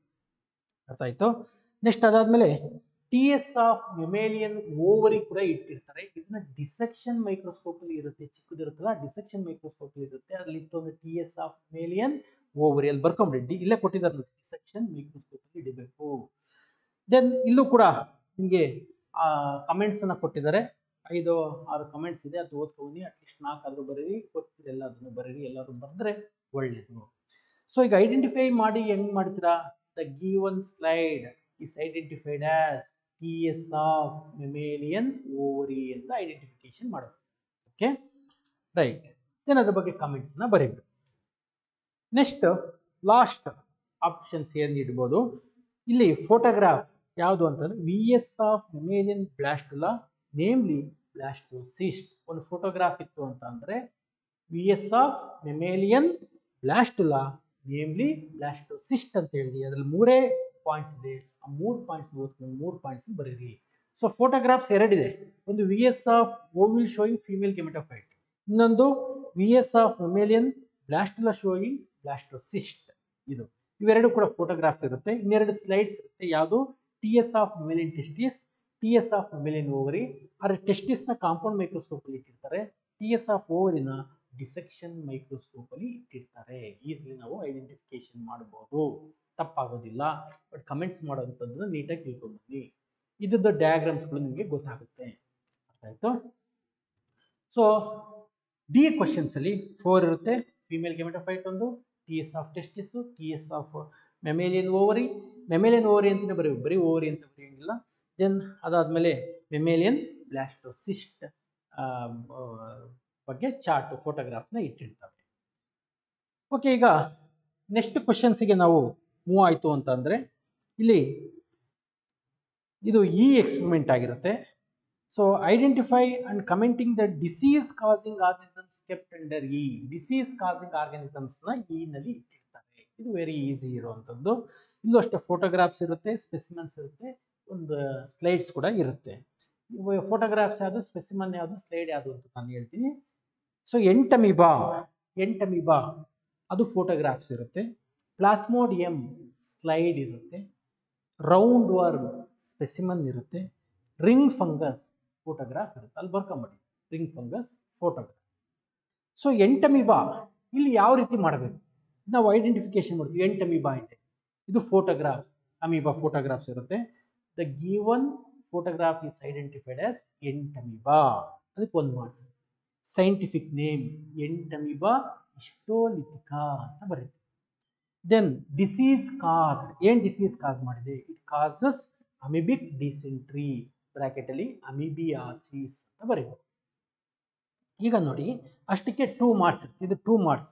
Speaker 2: ಅರ್ಥ ಆಯ್ತು ನೆಕ್ಸ್ಟ್ ಅದಾದ್ಮೇಲೆ T S of mammalian ovary ಕೂಡ ಇಟ್ಟಿರ್ತಾರೆ ಇದನ್ನ ಡಿಸೆಕ್ಷನ್ ಮೈಕ್ರೋಸ್ಕೋಪಲ್ಲಿ ಇರುತ್ತೆ ಚಿಕ್ಕದಿರುತ್ತಲ್ಲ ಡಿಸೆಕ್ಷನ್ ಮೈಕ್ರೋಸ್ಕೋಪಲ್ಲಿ ಇರುತ್ತೆ ಅಲ್ಲಿ ಇತ್ತು ಅಂದ್ರೆ T S of mammalian ovary ಅಲ್ಲಿ ಬರ್ಕೊಂಬಿಡಿ ಡಿ ಇಲ್ಲೇ ಕೊಟ್ಟಿದ್ದಾರೆ ನೋಡಿ ಡಿಸೆಕ್ಷನ್ ಮೈಕ್ರೋಸ್ಕೋಪಲ್ಲಿ ಇಡಬೇಕು ದೆನ್ ಇಲ್ಲೂ ಕೂಡ ನಿಮಗೆ ಕಮೆಂಟ್ಸ್ ಅನ್ನ ಕೊಟ್ಟಿದ್ದಾರೆ ಐದು ಆರು ಕಮೆಂಟ್ಸ್ ಇದೆ ಅದು ಓದ್ಕೊಂಡು ಅಟ್ಲೀಸ್ಟ್ ನಾಲ್ಕಾದ್ರೂ ಬರೀರಿ ಗೊತ್ತಿದೆ ಎಲ್ಲದನ್ನು ಬರೀರಿ ಎಲ್ಲರೂ ಬರೆದ್ರೆ ಒಳ್ಳೇದು ಸೊ ಈಗ ಐಡೆಂಟಿಫೈ ಮಾಡಿ ಹೆಂಗ್ ಮಾಡ್ತೀರಾ the given slide is identified as T S of mammalian ovary ಅಂತ ಐಡೆಂಟಿಫಿಕೇಶನ್ ಮಾಡೋದು ಓಕೆ ರೈಟ್ ದೆನ್ ಅದ್ರ ಬಗ್ಗೆ ಕಮೆಂಟ್ಸ್ನ ಬರೀಬೇಕು ನೆಕ್ಸ್ಟ್ ಲಾಸ್ಟ್ ಆಪ್ಷನ್ಸ್ ಏನು ಇಡ್ಬೋದು ಇಲ್ಲಿ ಫೋಟೋಗ್ರಾಫ್ ಯಾವುದು ಅಂತಂದ್ರೆ V S of mammalian blastula namely blastocyst ಒಂದು ಫೋಟೋಗ್ರಾಫ್ ಇತ್ತು ಅಂತ ಅಂದ್ರೆ V S of mammalian blastula namely blastocyst ಅಂತ ಹೇಳಿದ್ವಿ ಅದ್ರಲ್ಲಿ ಮೂರೇ ಪಾಯಿಂಟ್ಸ್ ಇದೆ ಆ ಮೂರು ಪಾಯಿಂಟ್ಸ್ ಓದ್ಕೊಂಡು ಮೂರು ಪಾಯಿಂಟ್ಸ್ ಬರೀರಿ ಸೊ ಫೋಟೋಗ್ರಾಫ್ಸ್ ಎರಡಿದೆ ಒಂದು V S of ovule showing female gametophyte ಇನ್ನೊಂದು V S of mammalian blastula showing blastocyst ಇದು ಇವೆರಡು ಕೂಡ ಫೋಟೋಗ್ರಾಫ್ ಇರುತ್ತೆ ಇನ್ನೆರಡು ಸ್ಲೈಡ್ಸ್ ಇರುತ್ತೆ ಯಾವುದು T S of mammalian testis T S of mammalian ovary ಆದರೆ ಟೆಸ್ಟಿಸ್ನ ಕಾಂಪೌಂಡ್ ಮೈಕ್ರೋಸ್ಕೋಪಲ್ಲಿ ಇಟ್ಟಿರ್ತಾರೆ ಟಿ ಎಸ್ ಆಫ್ ಓವರಿನ ಡಿಸೆಕ್ಷನ್ ಮೈಕ್ರೋಸ್ಕೋಪಲ್ಲಿ ಇಟ್ಟಿರ್ತಾರೆ ಈಸಿಲಿ ನಾವು ಐಡೆಂಟಿಫಿಕೇಶನ್ ಮಾಡಬಹುದು ತಪ್ಪಾಗೋದಿಲ್ಲ ಬಟ್ ಕಮೆಂಟ್ಸ್ ಮಾಡೋವಂಥದ್ದನ್ನ ನೀಟಾಗಿ ತಿಳ್ಕೊಂಡ್ಬನ್ನಿ ಇದ್ದದ್ದು ಡಯಾಗ್ರಾಮ್ಸ್ಗಳು ನಿಮಗೆ ಗೊತ್ತಾಗುತ್ತೆ ಅರ್ಥ ಆಯ್ತು ಸೊ ಡಿ ಕ್ವಶನ್ಸಲ್ಲಿ ಫೋರ್ ಇರುತ್ತೆ ಫಿಮೇಲ್ ಗೆಮೆಟೋಫೈಟ್ ಒಂದು T S of testis T S of mammalian ovary mammalian ovary ಅಂತಲೇ ಬರೀ ಬರೀ ಓವರಿ ಅಂತ ಬರೆಯೋಂಗಿಲ್ಲ ದೆನ್ ಅದಾದಮೇಲೆ ಮೆಮೇಲಿಯನ್ ಬ್ಲಾಸ್ಟೋಸಿಸ್ಟ್ ಬಗ್ಗೆ ಚಾರ್ಟ್ ಫೋಟೋಗ್ರಾಫ್ನ ಇಟ್ಟಿರ್ತವೆ ಓಕೆ ಈಗ ನೆಕ್ಸ್ಟ್ ಕ್ವಶನ್ಸಿಗೆ ನಾವು ಮೂವ್ ಆಯಿತು ಅಂತ ಅಂದರೆ ಇಲ್ಲಿ ಇದು ಇ ಎಕ್ಸ್ಪೆರಿಮೆಂಟ್ ಆಗಿರುತ್ತೆ so identify and commenting the disease causing organisms kept under E disease causing ಆರ್ಗನಿಸಮ್ಸ್ನ ಇ ನಲ್ಲಿ ಇಟ್ಟಿರ್ತಾರೆ ಇದು ವೆರಿ ಈಸಿ ಇರುವಂಥದ್ದು ಇಲ್ಲೂ ಅಷ್ಟೇ ಫೋಟೋಗ್ರಾಫ್ಸ್ ಇರುತ್ತೆ ಸ್ಪೆಸಿಮನ್ಸ್ ಇರುತ್ತೆ ಒಂದು ಸ್ಲೈಡ್ಸ್ ಕೂಡ ಇರುತ್ತೆ ಫೋಟೋಗ್ರಾಫ್ಸ್ ಯಾವುದು ಸ್ಪೆಸಿಮನ್ ಯಾವುದು ಸ್ಲೈಡ್ ಯಾವುದು ಅಂತ ನಾನು ಹೇಳ್ತೀನಿ ಸೊ ಎಂಟಮಿಬಾ ಎಂಟಮಿಬಾ ಅದು ಫೋಟೋಗ್ರಾಫ್ಸ್ ಇರುತ್ತೆ ಪ್ಲಾಸ್ಮೋಡ್ ಎಮ್ ಸ್ಲೈಡ್ ಇರುತ್ತೆ ರೌಂಡ್ ವರ್ಮ್ ಸ್ಪೆಸಿಮನ್ ಇರುತ್ತೆ ರಿಂಗ್ ಫಂಗಸ್ ಫೋಟೋಗ್ರಾಫ್ ಇರುತ್ತೆ ಅಲ್ಲಿ ಬರ್ಕೊಂಬಿಡಿ ring fungus photograph so Entamoeba ಇಲ್ಲಿ ಯಾವ ರೀತಿ ಮಾಡಬೇಕು ನಾವು ಐಡೆಂಟಿಫಿಕೇಶನ್ ಮಾಡ್ತೀವಿ ಎಂಟಮಿಬಾ ಇದೆ ಇದು ಫೋಟೋಗ್ರಾಫ್ ಅಮೀಬಾ ಫೋಟೋಗ್ರಾಫ್ಸ್ ಇರುತ್ತೆ the given photograph is identified as Entamoeba ಅದಕ್ಕೆ ಒಂದು marks scientific name Entamoeba histolytica ಅಂತ ಬರುತ್ತೆ ದೆನ್ ಡಿಸೀಸ್ ಕಾಸ್ ಏನ್ ಡಿಸೀಸ್ ಕಾಸ್ ಮಾಡಿದೆ it causes amoebic dysentery bracket ಅಲ್ಲಿ ಅಮಿಬಿಯಾಸಿಸ್ ಅಂತ ಬರೀಬೇಕು ಈಗ ನೋಡಿ ಅಷ್ಟಕ್ಕೆ ಟೂ ಮಾರ್ಕ್ಸ್ ಇದು ಟೂ ಮಾರ್ಕ್ಸ್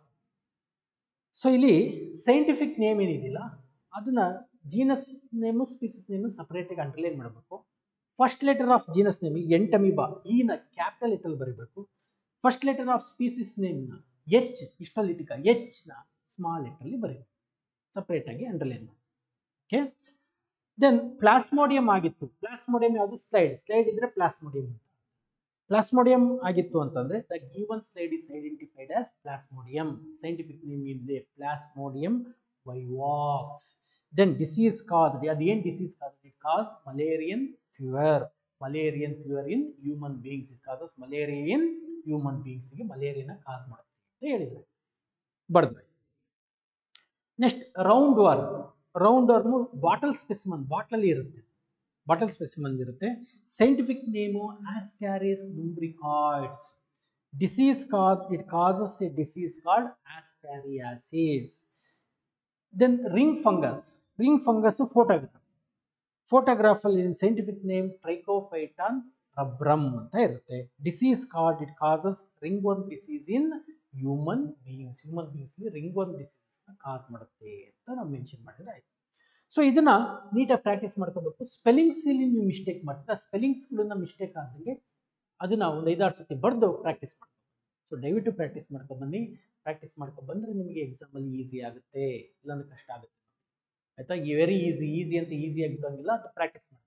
Speaker 2: ಸೊ ಇಲ್ಲಿ ಸೈಂಟಿಫಿಕ್ ನೇಮ್ ಏನಿದೆಯಲ್ಲ ಅದನ್ನ ಜೀನಸ್ ನೇಮು ಸ್ಪೀಸಿಸ್ ನೇಮು ಸಪರೇಟಾಗಿ ಅಂಡರ್ಲೈನ್ ಮಾಡಬೇಕು first letter of genus name Entamoeba ಈನ ಕ್ಯಾಪಿಟಲ್ ಲೆಟರ್ ಬರೀಬೇಕು ಫಸ್ಟ್ ಲೆಟರ್ ಆಫ್ ಸ್ಪೀಸಿಸ್ ನೇಮ್ನ ಎಚ್ ಇಷ್ಟಲಿಟಿಕ ಎಚ್ ನ ಸ್ಮಾಲ್ ಲೆಟರ್ಲಿ ಬರೀಬೇಕು ಸಪರೇಟಾಗಿ ಅಂಡರ್ಲೈನ್ ಮಾಡಿ ಓಕೆ ದೆನ್ ಪ್ಲಾಸ್ಮೋಡಿಯಂ ಆಗಿತ್ತು ಪ್ಲಾಸ್ಮೋಡಿಯಂ ಯಾವುದು ಸ್ಲೈಡ್ ಸ್ಲೈಡ್ ಇದ್ರೆ ಪ್ಲಾಸ್ಮೋಡಿಯಂ ಅಂತ ಪ್ಲಾಸ್ಮೋಡಿಯಂ ಆಗಿತ್ತು ಅಂತಂದ್ರೆ the given slide is identified as Plasmodium scientific name ಇದೆ Plasmodium vivax then disease cause ಅದೇನ್ disease cause it cause malarial fever malarial fever in human beings it causes malaria in human ಬೀಯಿಂಗ್ಸ್ಗೆ ಮಲೇರಿಯಾನ cause ಮಾಡುತ್ತೆ ಅಂತ ಹೇಳಿದ್ರೆ ಬರೆದ್ರೆ next round worm round worm bottle specimen bottle ಇರುತ್ತೆ bottle specimen ಇರುತ್ತೆ scientific name Ascaris lumbricoides disease cause it causes a disease called ascariasis then ring fungus ring fungus photograph photograph ಅಲ್ಲಿ scientific name Trichophyton rubrum ಅಂತ ಇರುತ್ತೆ disease caused it causes ring worm disease in human beings human beings ring worm disease cause ಮಾಡುತ್ತೆ ಅಂತ ನಾವು mention ಮಾಡಿದ್ರೆ ಆಯ್ತು so ಇದನ್ನ ನೀಟಾಗಿ ಪ್ರಾಕ್ಟೀಸ್ ಮಾಡ್ಕೋಬೇಕು ಸ್ಪೆಲ್ಲಿಂಗ್ಸ್ ಇಲ್ಲಿ ನೀವು ಮಿಸ್ಟೇಕ್ ಮಾಡ್ತೀರಾ ಸ್ಪೆಲ್ಲಿಂಗ್ಸ್ಗಳನ್ನ ಮಿಸ್ಟೇಕ್ ಆದಂಗೆ ಅದನ್ನ ಒಂದು ಐದಾರು ಸತಿ ಬರೆದು ಪ್ರಾಕ್ಟೀಸ್ ಮಾಡ್ಬೇಕು ಸೊ ದಯವಿಟ್ಟು ಪ್ರಾಕ್ಟೀಸ್ ಮಾಡ್ಕೊ ಬನ್ನಿ ಪ್ರಾಕ್ಟೀಸ್ ಮಾಡ್ಕೊ ಬಂದ್ರೆ ನಿಮಗೆ ಎಕ್ಸಾಮಲ್ಲಿ ಈಸಿ ಆಗುತ್ತೆ ಇಲ್ಲಾಂದ್ರೆ ಕಷ್ಟ ಆಗುತ್ತೆ ಆಯ್ತಾ ವೆರಿ ಈಸಿ ಈಸಿ ಅಂತ ಈಸಿಯಾಗಿ ಬಿಡೋಂಗಿಲ್ಲ ಅದು ಪ್ರಾಕ್ಟೀಸ್ ಮಾಡ್ಕೊ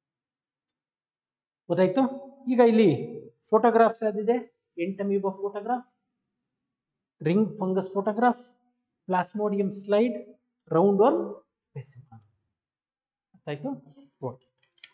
Speaker 2: ಗೊತ್ತಾಯ್ತು ಈಗ ಇಲ್ಲಿ ಫೋಟೋಗ್ರಾಫ್ಸ್ ಯಾವ್ದಿದೆ Entamoeba photograph ring fungus photograph Plasmodium slide round worm specimen ಆಯ್ತು ಓಕೆ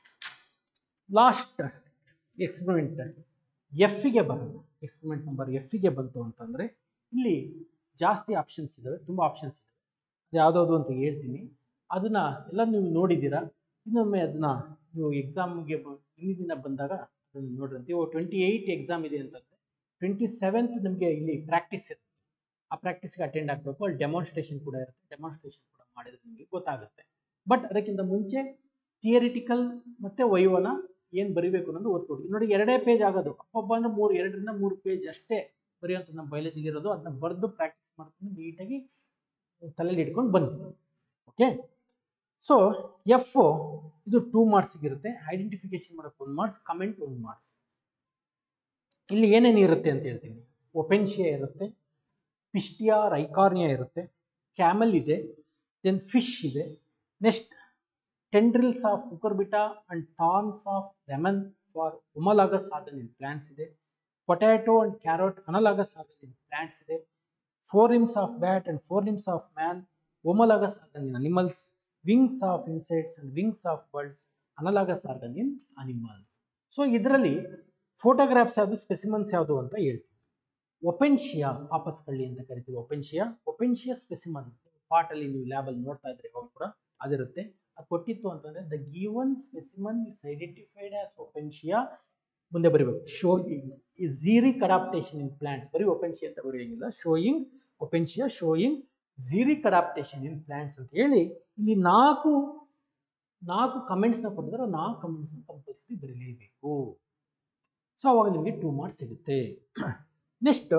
Speaker 2: ಲಾಸ್ಟ್ ಎಕ್ಸ್ಪೆರಿಮೆಂಟ್ ಎಫ್ಗೆ ಬರೋದು ಎಕ್ಸ್ಪೆರಿಮೆಂಟ್ ನಂಬರ್ ಎಫ್ಗೆ ಬಂತು ಅಂತಂದರೆ ಇಲ್ಲಿ ಜಾಸ್ತಿ ಆಪ್ಷನ್ಸ್ ಇದ್ದಾವೆ ತುಂಬ ಆಪ್ಷನ್ಸ್ ಇದ್ದಾವೆ ಅದು ಯಾವುದಾವುದು ಅಂತ ಹೇಳ್ತೀನಿ ಅದನ್ನ ಎಲ್ಲ ನೀವು ನೋಡಿದ್ದೀರಾ ಇನ್ನೊಮ್ಮೆ ಅದನ್ನ ನೀವು ಎಕ್ಸಾಮ್ಗೆ ಇಲ್ಲಿ ದಿನ ಬಂದಾಗ ಅದನ್ನು ನೋಡ್ರಂತೆ ಇವಾಗ ಟ್ವೆಂಟಿ ಏಯ್ಟ್ ಎಕ್ಸಾಮ್ ಇದೆ ಅಂತಂದರೆ ಟ್ವೆಂಟಿ ಸೆವೆಂತ್ ನಿಮಗೆ ಇಲ್ಲಿ ಪ್ರಾಕ್ಟೀಸ್ ಇರುತ್ತೆ ಆ ಪ್ರಾಕ್ಟೀಸ್ಗೆ ಅಟೆಂಡ್ ಆಗಬೇಕು ಅಲ್ಲಿ ಡೆಮಾನ್ಸ್ಟ್ರೇಷನ್ ಕೂಡ ಇರುತ್ತೆ ಡೆಮಾನ್ಸ್ಟ್ರೇಷನ್ ಕೂಡ ಮಾಡಿದ್ರೆ ನಿಮಗೆ ಗೊತ್ತಾಗುತ್ತೆ ಬಟ್ ಅದಕ್ಕಿಂತ ಮುಂಚೆ ಥಿಯರಿಟಿಕಲ್ ಮತ್ತು ವೈವನ ಏನು ಬರಿಬೇಕು ಅನ್ನೋದು ಓದ್ಕೊಡಿ ನೋಡಿ ಎರಡೇ ಪೇಜ್ ಆಗೋದು ಒಬ್ಬ ಅಂದ್ರೆ ಮೂರು ಎರಡರಿಂದ ಮೂರು ಪೇಜ್ ಅಷ್ಟೇ ಬರೆಯುವಂಥ ನಮ್ಮ ಬಯಾಲಜಿಗೆ ಇರೋದು ಅದನ್ನ ಬರೆದು ಪ್ರಾಕ್ಟೀಸ್ ಮಾಡ್ಕೊಂಡು ನೀಟಾಗಿ ತಲೆಯಲ್ಲಿ ಇಟ್ಕೊಂಡು ಬಂದು ಓಕೆ ಸೊ ಎಫ್ ಇದು ಟೂ ಮಾರ್ಕ್ಸ್ಗೆ ಇರುತ್ತೆ ಐಡೆಂಟಿಫಿಕೇಶನ್ ಮಾಡೋಕೆ ಒಂದು ಮಾರ್ಕ್ಸ್ ಕಮೆಂಟ್ ಒಂದು ಮಾರ್ಕ್ಸ್ ಇಲ್ಲಿ ಏನೇನು ಇರುತ್ತೆ ಅಂತ ಹೇಳ್ತೀನಿ ಒಪೆನ್ಶಿಯಾ ಇರುತ್ತೆ ಪಿಸ್ಟಿಯಾ ರೈಕಾರ್ನಿಯಾ ಇರುತ್ತೆ ಕ್ಯಾಮಲ್ ಇದೆ ದೆನ್ ಫಿಶ್ ಇದೆ next tendrils of Cucurbita and thorns of lemon for homologous organ in plants ಇದೆ potato and carrot analogous organ in plants ಇದೆ forelimbs of bat and forelimbs of man homologous organ in animals wings of insects and wings of birds analogous organ in animals so ಇದರಲ್ಲಿ photographs ಯಾವುದು specimens ಯಾವುದು ಅಂತ ಹೇಳ್ತೀವಿ ಒಪೆನ್ಶಿಯಾ ಪಾಪಸ್ ಕಳ್ಳಿ ಅಂತ ಕರಿತೀವಿ ಒಪೆನ್ಶಿಯಾ ಒಪೆನ್ಶಿಯಾ specimen ಪಾರ್ಟಲ್ಲಿ ನೀವು ಲ್ಯಾಬಲ್ಲಿ ನೋಡ್ತಾ ಇದ್ರೆ ಇವಾಗ ಕೂಡ ಅದಿರುತ್ತೆ ಅದು ಕೊಟ್ಟಿತ್ತು ಅಂತಂದ್ರೆ the given specimen is identified as Opuntia ಮುಂದೆ ಬರೀಬೇಕು ಶೋಯಿಂಗ್ ಈ ಝೀರಿಕ್ ಅಡಾಪ್ಟೇಷನ್ ಇನ್ ಪ್ಲಾಂಟ್ಸ್ ಬರೀ ಒಪೆನ್ಶಿಯಾ ಅಂತ ಬರೆಯೋಂಗಿಲ್ಲ showing Opuntia showing xeric adaptation in plants ಅಂತ ಹೇಳಿ ಇಲ್ಲಿ ನಾಲ್ಕು ನಾಲ್ಕು ಕಮೆಂಟ್ಸ್ನ ಕೊಟ್ಟಿದ್ದಾರೆ ನಾಲ್ಕು ಕಮೆಂಟ್ಸ್ನ ಕಂಪಲ್ಸರಿ ಬರೀಲೇಬೇಕು ಸೊ ಅವಾಗ ನಿಮಗೆ ಟೂ ಮಾರ್ಕ್ಸ್ ಸಿಗುತ್ತೆ ನೆಕ್ಸ್ಟ್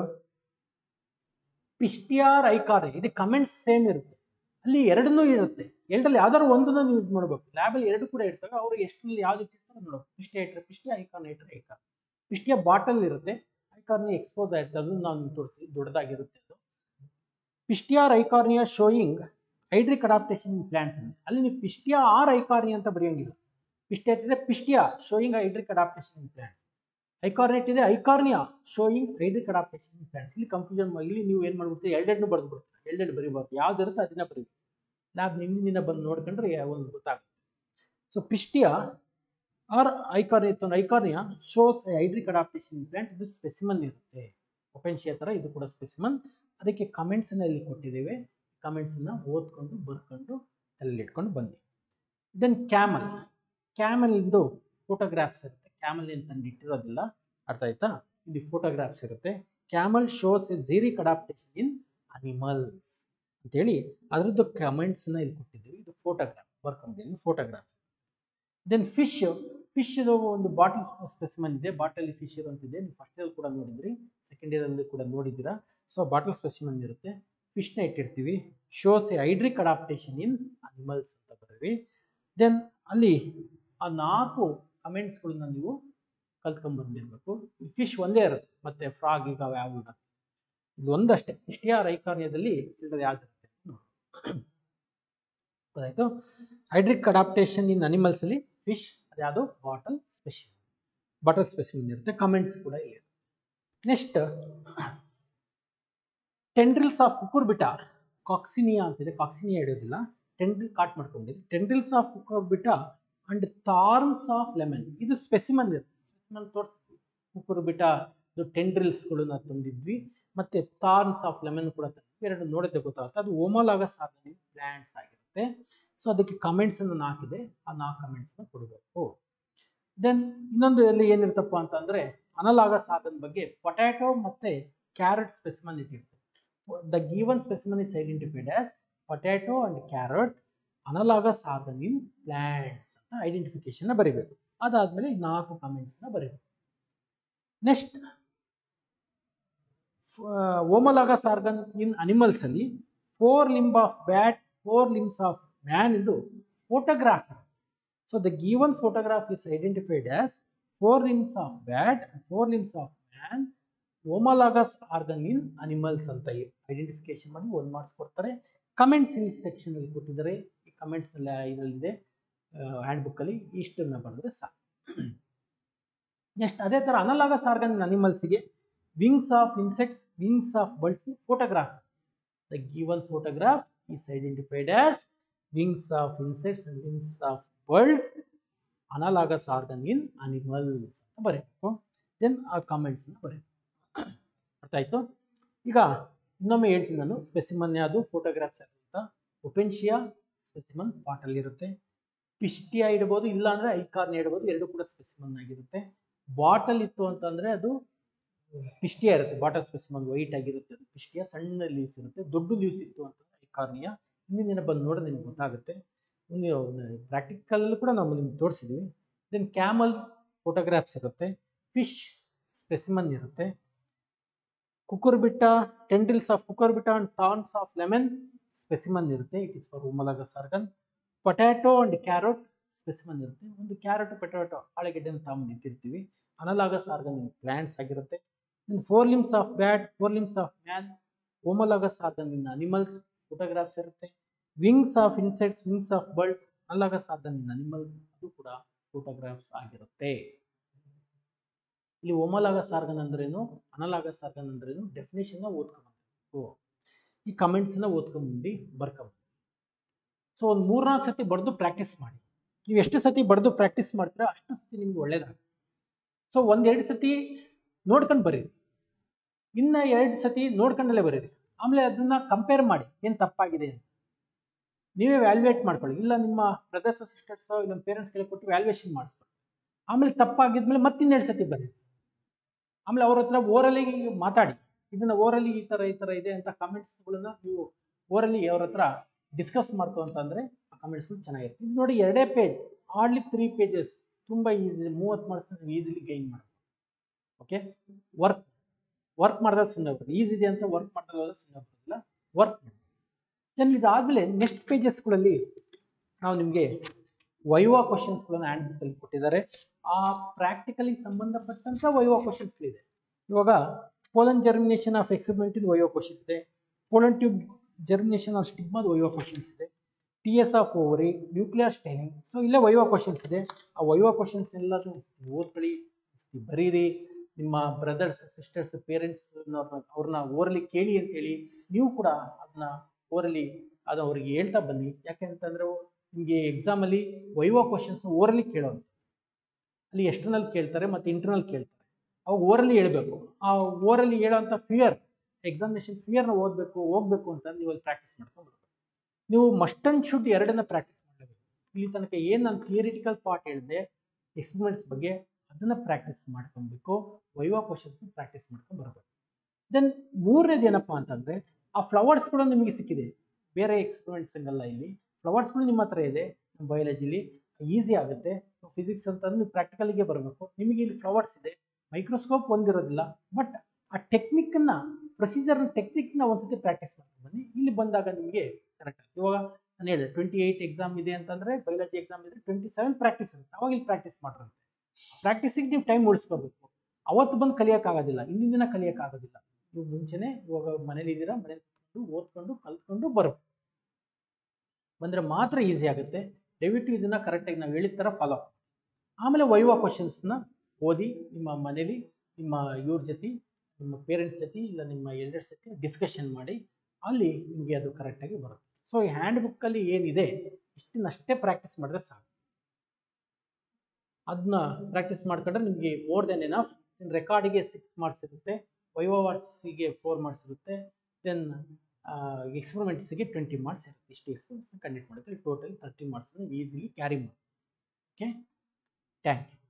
Speaker 2: ಪಿಸ್ಟಿಯಾರ್ ಐಕಾರ್ ಇದು ಕಮೆಂಟ್ಸ್ ಸೇಮ್ ಇರುತ್ತೆ ಅಲ್ಲಿ ಎರಡನ್ನೂ ಇರುತ್ತೆ ಎರಡರಲ್ಲಿ ಯಾವ್ದಾದ್ರು ಒಂದನ್ನ ನೀವು ಇದು ಮಾಡಬೇಕು ಲ್ಯಾಬಲ್ಲಿ ಎರಡು ಕೂಡ ಇರ್ತವೆ ಅವರು ಎಷ್ಟರಲ್ಲಿ ಯಾವ್ದು ಇಟ್ಟಿರ್ತಾರೆ ನೋಡಬೇಕು ಪಿಸ್ಟಿಯಾ ಇಟ್ಟರೆ ಪಿಸ್ಟಿಯಾ ಐಕಾನ್ ಇಟ್ಟರೆ ಐಕಾನ್ ಪಿಸ್ಟಿಯಾ ಬಾಟಲ್ ಇರುತ್ತೆ ಐಕಾರ್ನಿ ಎಕ್ಸ್ಪೋಸ್ ಆಗಿರುತ್ತೆ ಅದನ್ನು ನಾವು ನಿಮ್ಗೆ ತೋರಿಸಿ ದೊಡ್ಡದಾಗಿರುತ್ತೆ ಅದು Pistia or Eichhornia showing hydric adaptation in plants ಅಂತ ಅಲ್ಲಿ ನೀವು ಪಿಸ್ಟಿಯಾ ಆರ್ ಐಕಾರ್ನಿ ಅಂತ ಬರೆಯೋಂಗಿಲ್ಲ ಪಿಸ್ಟಿಯಾ ಇಟ್ಟರೆ Pistia showing hydric adaptation in plants Eichhornia ಇದೆ Eichhornia showing hydric adaptation in plants ಇಲ್ಲಿ ಕನ್ಫ್ಯೂಷನ್ ಇಲ್ಲಿ ನೀವು ಏನು ಮಾಡ್ಬಿಡ್ತೀರಿ ಎರಡೆರಡು ಬರೆದು ಬಿಡ್ತೀರಿ ಎರಡೆರಡು ಬರೀಬಾರ್ದು ಯಾವ್ದು ಇರುತ್ತೆ ಅದನ್ನ ಬರೀಬೇಕು ಲ್ಯಾಬ್ ಹಿಂದಿನ ದಿನ ಬಂದು ನೋಡ್ಕೊಂಡ್ರೆ ಒಂದು ಗೊತ್ತಾಗುತ್ತೆ ಸೊ ಪಿಸ್ಟಿಯಾ ಆರ್ ಐಕಾರ್ನಿಯಾ ಇತ್ತು Eichhornia shows hydric adaptation in plant ಇದು ಸ್ಪೆಸಿಮನ್ ಇರುತ್ತೆ ಒಪೆನ್ಶಿಯಾ ಥರ ಇದು ಕೂಡ ಸ್ಪೆಸಿಮನ್ ಅದಕ್ಕೆ ಕಮೆಂಟ್ಸನ್ನ ಇಲ್ಲಿ ಕೊಟ್ಟಿದ್ದೇವೆ ಕಮೆಂಟ್ಸನ್ನ ಓದ್ಕೊಂಡು ಬರ್ಕೊಂಡು ತಲೆಯಲ್ಲಿ ಇಟ್ಕೊಂಡು ಬನ್ನಿ ದೆನ್ ಕ್ಯಾಮಲ್ ಕ್ಯಾಮಲ್ದು ಫೋಟೋಗ್ರಾಫ್ಸ್ ಇರುತ್ತೆ ಕ್ಯಾಮಲ್ ಏನು ತಂದು ಇಟ್ಟಿರೋದಿಲ್ಲ ಅರ್ಥ ಆಯ್ತಾ ಇಲ್ಲಿ ಫೋಟೋಗ್ರಾಫ್ಸ್ ಇರುತ್ತೆ camel shows a xeric adaptation in animals ಅಂತೇಳಿ ಅದರದ್ದು ಕಮೆಂಟ್ಸ್ನ ಇಲ್ಲಿ ಕೊಟ್ಟಿದ್ದೀವಿ ಇದು ಫೋಟೋಗ್ರಾಫ್ ಬರ್ಕೊಂಡಿದ್ದೀನಿ ಫೋಟೋಗ್ರಾಫ್ ದೆನ್ ಫಿಶ್ ಫಿಶ್ ಒಂದು ಬಾಟಲ್ ಸ್ಪೆಸಿಮನ್ ಇದೆ ಬಾಟಲ್ ಫಿಶ್ ಇರುವಂತಿದೆ ನೀವು ಫಸ್ಟ್ ಇಯರ್ ಕೂಡ ನೋಡಿದ್ರಿ ಸೆಕೆಂಡ್ ಇಯರ್ ಅಲ್ಲಿ ಕೂಡ ನೋಡಿದ್ದೀರಾ ಸೊ ಬಾಟಲ್ ಸ್ಪೆಸಿಮನ್ ಇರುತ್ತೆ ಫಿಶ್ನ ಇಟ್ಟಿರ್ತೀವಿ shows a hydric adaptation in animals ಅಂತ ಬರೀರಿ ದೆನ್ ಅಲ್ಲಿ ಆ ನಾಲ್ಕು ಕಮೆಂಟ್ಸ್ಗಳನ್ನ ನೀವು ಕಲ್ತ್ಕೊಂಡ್ ಬಂದಿರಬೇಕು ಫಿಶ್ ಒಂದೇ ಇರುತ್ತೆ ಮತ್ತೆ ಫ್ರಾಗ್ ಈಗ ಯಾವ ಇರುತ್ತೆ ಇದು ಒಂದಷ್ಟೇ ಇಷ್ಟಿಯ ರೈಕಾರ್ಯದಲ್ಲಿ ಇಲ್ಲದೆ ಯಾವ್ದಿರುತ್ತೆ ಗೊತ್ತಾಯ್ತು ಹೈಡ್ರಿಕ್ ಅಡಾಪ್ಟೇಷನ್ ಇನ್ ಅನಿಮಲ್ಸ್ ಅಲ್ಲಿ ಫಿಶ್ ಅದ್ಯಾವುದು ಬಾಟಲ್ ಸ್ಪೆಷಲ್ ಬಾಟಲ್ ಸ್ಪೆಸಿಮಿನ್ ಇರುತ್ತೆ ಕಮೆಂಟ್ಸ್ ಕೂಡ ಇಲ್ಲಿ next tendrils of Cucurbita Coccinia ಅಂತಿದೆ ಕಾಕ್ಸಿನಿಯಾ ಇಡೋದಿಲ್ಲ ಟೆಂಡ್ರಿಲ್ ಕಾಟ್ ಮಾಡ್ಕೊಂಡಿದೆ tendrils of Cucurbita and thorns of lemon ಇದು ಸ್ಪೆಸಿಮನ್ ಇರುತ್ತೆ ಸ್ಪೆಸಿಮನ್ ತೋರಿಸ್ತೀವಿ ಕುಕುರ್ಬಿಟ ಟೆಂಡ್ರಿಲ್ಸ್ಗಳನ್ನ ತಂದಿದ್ವಿ ಮತ್ತೆ ಥಾರ್ನ್ಸ್ ಆಫ್ ಲೆಮನ್ ಕೂಡ ತಂದಿದ್ವಿ ಎರಡು ನೋಡಿದ್ರೆ ಗೊತ್ತಾಗುತ್ತೆ ಅದು ಓಮಲಾಗಸ್ ಆರ್ಗನಿಕ್ ಪ್ಲಾಂಟ್ಸ್ ಆಗಿರುತ್ತೆ ಸೊ ಅದಕ್ಕೆ ಕಮೆಂಟ್ಸ್ ಅನ್ನು ಹಾಕಿದೆ ಆ ನಾಲ್ಕು ಕಮೆಂಟ್ಸ್ ಕೊಡಬೇಕು ದೆನ್ ಇನ್ನೊಂದು ಇಲ್ಲಿ ಏನಿರ್ತಪ್ಪ ಅಂತಂದ್ರೆ ಅನಲಾಗಸ್ ಆರ್ಗನ್ ಬಗ್ಗೆ ಪೊಟ್ಯಾಟೊ ಮತ್ತೆ ಕ್ಯಾರೆಟ್ ಸ್ಪೆಸಿಮನ್ ಇಟ್ಟಿರುತ್ತೆ the given specimen is identified as potato and carrot analogous organ in plants ಅಂತ ಐಡೆಂಟಿಫಿಕೇಶನ್ ಬರೀಬೇಕು ಅದಾದ್ಮೇಲೆ ಈ ನಾಲ್ಕು ಕಮೆಂಟ್ಸ್ ನ ಬರೀಬೇಕು next homologous organ in animals ಅಲ್ಲಿ forelimb of bat forelimbs of man ಇದು photograph so the given photograph is identified as forelimbs of bat forelimbs of man homologous organ in animals ಅಂತ identification ಮಾಡಿ ಒಂದು marks ಕೊಡ್ತಾರೆ comments ಇಲ್ಲಿ section ಅಲ್ಲಿ ಕೊಟ್ಟಿದ್ದಾರೆ ಈ comments ಇದರಲ್ಲಿದೆ ಹ್ಯಾಂಡ್ ಬುಕ್ ಅಲ್ಲಿ ಇಷ್ಟನ್ನ ಬರೆದ್ರೆ ಸಾಕು ನೆಕ್ಸ್ಟ್ ಅದೇ ತರ ಅನಲಾಗಸ್ ಆರ್ಗನ್ ಅನಿಮಲ್ಸ್ಗೆ wings of insects wings of birds photograph the given photograph is identified as wings of insects and wings of birds analogous organ in animals ಅಂತ ಬರೀಬೇಕು ದೆನ್ ಆ ಕಾಮೆಂಟ್ಸ್ನ ಬರೀಬೇಕು ಅರ್ಥ ಆಯ್ತು ಈಗ ಇನ್ನೊಮ್ಮೆ ಹೇಳ್ತೀನಿ ನಾನು ಸ್ಪೆಸಿಮನ್ ಯಾವುದು ಫೋಟೋಗ್ರಾಫ್ಸ್ ಅಂತ ಒಪೆನ್ಶಿಯಾ ಸ್ಪೆಸಿಮನ್ ಪಾಟಲ್ಲಿ ಇರುತ್ತೆ ಪಿಸ್ಟಿಯಾ ಇಡ್ಬೋದು ಇಲ್ಲ ಅಂದ್ರೆ ಐಕಾರ್ನ ಇಡ್ಬೋದು ಎರಡು ಕೂಡ ಸ್ಪೆಸಿಮನ್ ಆಗಿರುತ್ತೆ ಬಾಟಲ್ ಇತ್ತು ಅಂತಂದ್ರೆ ಅದು ಪಿಸ್ಟಿಯಾ ಇರುತ್ತೆ ಬಾಟಲ್ ಸ್ಪೆಸಿಮನ್ ವೈಟ್ ಆಗಿರುತ್ತೆ ಅದು ಪಿಸ್ಟಿಯಾ ಸಣ್ಣ ಲೀವ್ಸ್ ಇರುತ್ತೆ ದೊಡ್ಡ ಲೀವ್ಸ್ ಇತ್ತು ಅಂತಂದ್ರೆ ಐಕಾರ್ನಿಯಾ ಹಿಂದಿನ ದಿನ ಬಂದು ನೋಡಿದ್ರೆ ನಿಮ್ಗೆ ಗೊತ್ತಾಗುತ್ತೆ ನೀವು ಪ್ರಾಕ್ಟಿಕಲ್ ಕೂಡ ನಾವು ನಿಮ್ಗೆ ತೋರಿಸಿದ್ವಿ ದೆನ್ ಕ್ಯಾಮಲ್ ಫೋಟೋಗ್ರಾಫ್ಸ್ ಇರುತ್ತೆ ಫಿಶ್ ಸ್ಪೆಸಿಮನ್ ಇರುತ್ತೆ Cucurbita tendrils of Cucurbita and thorns of lemon specimen ಇರುತ್ತೆ it is for homologous organ potato and carrot specimen ಇರುತ್ತೆ ಒಂದು ಕ್ಯಾರೆಟ್ ಪೊಟ್ಯಾಟೊ ಆಳೆಗೆಡ್ಡೆನ ತಾವು ಇಟ್ಟಿರ್ತೀವಿ ಅನಲಾಗಸ್ ಆರ್ಗನ್ ಪ್ಲಾಂಟ್ಸ್ ಆಗಿರುತ್ತೆ in forelimbs of bat forelimbs of man homologous organ in animals photographs ಇರುತ್ತೆ wings of insects wings of bird analogous organ in animals ಅದು ಕೂಡ photographs ಆಗಿರುತ್ತೆ ಇಲ್ಲಿ ಒಮಲಾಗಸ್ ಆರ್ಗನ್ ಅಂದ್ರೇನು analogous organ ಅಂದ್ರೇನು definition ಓದ್ಕೊಂಬಂದಿರ್ಬೇಕು ಈ ಕಮೆಂಟ್ಸ್ನ ಓದ್ಕೊಂಬಂದು ಬರ್ಕೊಂಬಂದು ಸೊ ಒಂದು ಮೂರ್ನಾಲ್ಕು ಸತಿ ಬರೆದು ಪ್ರಾಕ್ಟೀಸ್ ಮಾಡಿ ನೀವು ಎಷ್ಟು ಸತಿ ಬರೆದು ಪ್ರಾಕ್ಟೀಸ್ ಮಾಡ್ತೀರಾ ಅಷ್ಟು ಸತಿ ನಿಮ್ಗೆ ಒಳ್ಳೇದಾಗುತ್ತೆ ಸೊ ಒಂದೆರಡು ಸತಿ ನೋಡ್ಕೊಂಡು ಬರೀರಿ ಇನ್ನ ಎರಡು ಸತಿ ನೋಡ್ಕೊಂಡಲ್ಲೇ ಬರೀರಿ ಆಮೇಲೆ ಅದನ್ನ ಕಂಪೇರ್ ಮಾಡಿ ಏನು ತಪ್ಪಾಗಿದೆ ಅಂತ ನೀವೇ ವ್ಯಾಲ್ಯೂಯೇಟ್ ಮಾಡ್ಕೊಳ್ಳಿ ಇಲ್ಲ ನಿಮ್ಮ ಬ್ರದರ್ಸ್ ಸಿಸ್ಟರ್ಸ್ ಇಲ್ಲ ಪೇರೆಂಟ್ಸ್ ಕಡೆ ಕೊಟ್ಟು ವ್ಯಾಲ್ಯೂಯೇಷನ್ ಮಾಡಿಸ್ಕೊಳ್ಳಿ ಆಮೇಲೆ ತಪ್ಪಾಗಿದ್ಮೇಲೆ ಮತ್ತಿನ್ನೆರಡು ಸತಿ ಬರೀರಿ ಆಮೇಲೆ ಅವ್ರ ಹತ್ರ ಓರಲಿ ಮಾತಾಡಿ ಇದನ್ನ ಓರಲಿ ಈ ತರ ಈ ತರ ಇದೆ ಅಂತ ಕಮೆಂಟ್ಸ್ಗಳನ್ನ ನೀವು ಓರಲಿ ಅವ್ರ ಹತ್ರ ಡಿಸ್ಕಸ್ ಮಾಡ್ತು ಅಂತಂದ್ರೆ ಆ ಕಮೆಂಟ್ಸ್ಗಳು ಚೆನ್ನಾಗಿರುತ್ತೆ ಇದು ನೋಡಿ ಎರಡೇ ಪೇಜ್ ಹಾರ್ಡ್ಲಿ ತ್ರೀ ಪೇಜಸ್ ತುಂಬಾ ಈಸಿ ಮೂವತ್ತು ಮಾರ್ಕ್ಸ್ ನೀವು ಈಸಿಲಿ ಗೈನ್ ಮಾಡಿ ಓಕೆ ವರ್ಕ್ ವರ್ಕ್ ಮಾಡಿದಾಗ ಸುಮ್ಮನೆ ಬರ್ತದೆ ಈಸಿ ಇದೆ ಅಂತ ವರ್ಕ್ ಮಾಡಿದಾಗ ಹೋದ್ರೆ ಸುಮ್ಮನೆ ಬರೋದಿಲ್ಲ ವರ್ಕ್ ಮಾಡಿ ದೆನ್ ಇದಾದ್ಮೇಲೆ ನೆಕ್ಸ್ಟ್ ಪೇಜಸ್ಗಳಲ್ಲಿ ನಾವು ನಿಮಗೆ ವೈವಾ ಕ್ವಶನ್ಸ್ಗಳನ್ನು ಹ್ಯಾಂಡ್ ಬುಕ್ಕಲ್ಲಿ ಕೊಟ್ಟಿದ್ದಾರೆ ಆ ಪ್ರಾಕ್ಟಿಕಲಿಗೆ ಸಂಬಂಧಪಟ್ಟಂತ ವೈವಾ ಕ್ವಶನ್ಸ್ಗಳಿದೆ ಇವಾಗ ಪೋಲನ್ ಜರ್ಮಿನೇಷನ್ ಆಫ್ ಎಕ್ಸಿಬಿಲಿಟಿದ್ ವೈವಾ ಕ್ವಶನ್ ಇದೆ ಪೋಲನ್ ಟ್ಯೂಬ್ ಜರ್ಮಿನೇಷನ್ ಆಫ್ ಸ್ಟಿಗ್ಮಾದ ವೈವಾ ಕ್ವಶನ್ಸ್ ಇದೆ T S of ovary nuclear staining so ಇಲ್ಲೇ ವೈವಾ ಕ್ವಶನ್ಸ್ ಇದೆ ಆ ವೈವಾ ಕ್ವಶನ್ಸ್ ಎಲ್ಲರೂ ಓದ್ಕೊಳ್ಳಿ ಬರೀರಿ ನಿಮ್ಮ ಬ್ರದರ್ಸ್ ಸಿಸ್ಟರ್ಸ್ ಪೇರೆಂಟ್ಸ್ ಅವ್ರನ್ನ ಓರಲಿ ಕೇಳಿ ಅಂತೇಳಿ ನೀವು ಕೂಡ ಅದನ್ನ ಓರಲಿ ಅದು ಅವ್ರಿಗೆ ಹೇಳ್ತಾ ಬನ್ನಿ ಯಾಕೆಂತಂದ್ರೆ ನಿಮಗೆ ಎಕ್ಸಾಮಲ್ಲಿ ವೈವಾ ಕ್ವಶನ್ಸ್ನ ಓರಲಿ ಕೇಳೋದು ಅಲ್ಲಿ ಎಕ್ಸ್ಟರ್ನಲ್ ಕೇಳ್ತಾರೆ ಮತ್ತು ಇಂಟರ್ನಲ್ ಕೇಳ್ತಾರೆ ಅವಾಗ ಓರಲ್ಲಿ ಹೇಳ್ಬೇಕು ಆ ಓರಲ್ಲಿ ಹೇಳೋಂಥ ಫಿಯರ್ ಎಕ್ಸಾಮಿನೇಷನ್ ಫಿಯರ್ನ ಓದಬೇಕು ಹೋಗ್ಬೇಕು ಅಂತ ನೀವು ಅಲ್ಲಿ ಪ್ರಾಕ್ಟೀಸ್ ಮಾಡ್ಕೊಂಡು ಬರ್ಬೇಕು ನೀವು ಮಸ್ಟ್ ಅಂಡ್ ಶುಡ್ ಎರಡನ್ನ ಪ್ರಾಕ್ಟೀಸ್ ಮಾಡಬೇಕು ಇಲ್ಲಿ ತನಕ ಏನು ನಾನು ಥಿಯರಿಟಿಕಲ್ ಪಾರ್ಟ್ ಹೇಳಿದೆ ಎಕ್ಸ್ಪೆರಿಮೆಂಟ್ಸ್ ಬಗ್ಗೆ ಅದನ್ನ ಪ್ರಾಕ್ಟೀಸ್ ಮಾಡ್ಕೊಬೇಕು ವೈವಾ ಕ್ವಶನ್ಸ್ ಪ್ರಾಕ್ಟೀಸ್ ಮಾಡ್ಕೊಂಡು ಬರಬೇಕು ದೆನ್ ಮೂರನೇದು ಏನಪ್ಪಾ ಅಂತಂದ್ರೆ ಆ ಫ್ಲವರ್ಸ್ ಕೂಡ ನಿಮಗೆ ಸಿಕ್ಕಿದೆ ಬೇರೆ ಎಕ್ಸ್ಪೆರಿಮೆಂಟ್ಸ್ ಹಂಗಲ್ಲ ಇಲ್ಲಿ ಫ್ಲವರ್ಸ್ಗಳು ನಿಮ್ಮ ಹತ್ರ ಇದೆ ಬಯಾಲಜಿಲಿ ಈಸಿ ಆಗುತ್ತೆ ಫಿಸಿಕ್ಸ್ ಅಂತಂದ್ರೆ ನೀವು ಪ್ರಾಕ್ಟಿಕಲ್ಗೆ ಬರಬೇಕು ನಿಮಗೆ ಇಲ್ಲಿ ಫ್ಲವರ್ಸ್ ಇದೆ ಮೈಕ್ರೋಸ್ಕೋಪ್ ಒಂದಿರೋದಿಲ್ಲ ಬಟ್ ಆ ಟೆಕ್ನಿಕ್ನ ಪ್ರೊಸೀಜರ್ ಟೆಕ್ನಿಕ್ನ ಒಂದ್ಸತಿ ಪ್ರಾಕ್ಟೀಸ್ ಮಾಡ್ಕೊಂಡು ಬನ್ನಿ ಇಲ್ಲಿ ಬಂದಾಗ ನಿಮಗೆ ಕರೆಕ್ಟ್ ಆಗುತ್ತೆ ಇವಾಗ ನಾನು ಹೇಳಿದೆ ಟ್ವೆಂಟಿ ಏಯ್ಟ್ ಎಕ್ಸಾಮ್ ಇದೆ ಅಂತಂದ್ರೆ ಬಯಾಲಜಿ ಎಕ್ಸಾಮ್ ಇದೆ ಟ್ವೆಂಟಿ ಸೆವೆನ್ ಪ್ರಾಕ್ಟೀಸ್ ಇರುತ್ತೆ ಅವಾಗ ಇಲ್ಲಿ ಪ್ರಾಕ್ಟೀಸ್ ಮಾಡಿರುತ್ತೆ ಪ್ರಾಕ್ಟೀಸಿಗೆ ನೀವು ಟೈಮ್ ಉಳಿಸ್ಕೋಬೇಕು ಅವತ್ತು ಬಂದು ಕಲಿಯೋಕ್ಕಾಗೋದಿಲ್ಲ ಹಿಂದಿನ ದಿನ ಕಲಿಯೋಕ್ಕಾಗೋದಿಲ್ಲ ನೀವು ಮುಂಚೆನೆ ಇವಾಗ ಮನೇಲಿ ಇದ್ದೀರಾ ಮನೇಲಿ ಕೂತ್ಕೊಂಡು ಓದ್ಕೊಂಡು ಕಲ್ತ್ಕೊಂಡು ಬರಬೇಕು ಬಂದರೆ ಮಾತ್ರ ಈಸಿ ಆಗುತ್ತೆ ದಯವಿಟ್ಟು ಇದನ್ನ ಕರೆಕ್ಟಾಗಿ ನಾವು ಹೇಳಿದ ಥರ ಫಾಲೋ ಆಮೇಲೆ ವೈವಾ ಕ್ವಶನ್ಸ್ನ ಓದಿ ನಿಮ್ಮ ಮನೇಲಿ ನಿಮ್ಮ ಇವ್ರ ಜೊತೆ ನಿಮ್ಮ ಪೇರೆಂಟ್ಸ್ ಜೊತೆ ಇಲ್ಲ ನಿಮ್ಮ ಎಲ್ಡರ್ಸ್ ಜೊತೆ ಡಿಸ್ಕಷನ್ ಮಾಡಿ ಅಲ್ಲಿ ನಿಮಗೆ ಅದು ಕರೆಕ್ಟಾಗಿ ಬರುತ್ತೆ ಸೊ ಈ ಹ್ಯಾಂಡ್ ಬುಕ್ಕಲ್ಲಿ ಏನಿದೆ ಇಷ್ಟನ್ನಷ್ಟೇ ಪ್ರಾಕ್ಟೀಸ್ ಮಾಡಿದ್ರೆ ಸಾಕು ಅದನ್ನ ಪ್ರಾಕ್ಟೀಸ್ ಮಾಡ್ಕೊಂಡ್ರೆ ನಿಮಗೆ ಮೋರ್ ದೆನ್ ಎನಫ್ ರೆಕಾರ್ಡಿಗೆ ಸಿಕ್ಸ್ ಮಾರ್ಕ್ಸ್ ಇರುತ್ತೆ ವೈವಾರ್ಸಿಗೆ ಫೋರ್ ಮಾರ್ಕ್ಸ್ ಇರುತ್ತೆ ದೆನ್ ಎಕ್ಸ್ಪೆರಿಮೆಂಟ್ಸಿಗೆ ಟ್ವೆಂಟಿ ಮಾರ್ಕ್ಸ್ ಇರುತ್ತೆ ಇಷ್ಟು ಎಕ್ಸ್ಪೆರಿಮೆಂಟ್ಸ್ನ ಕಂಡಕ್ಟ್ ಮಾಡಿದ್ರೆ ಟೋಟಲ್ ತರ್ಟಿ ಮಾರ್ಕ್ಸ್ನ ಈಸಿಲಿ ಕ್ಯಾರಿ ಮಾಡಿ ಓಕೆ ಥ್ಯಾಂಕ್ ಯು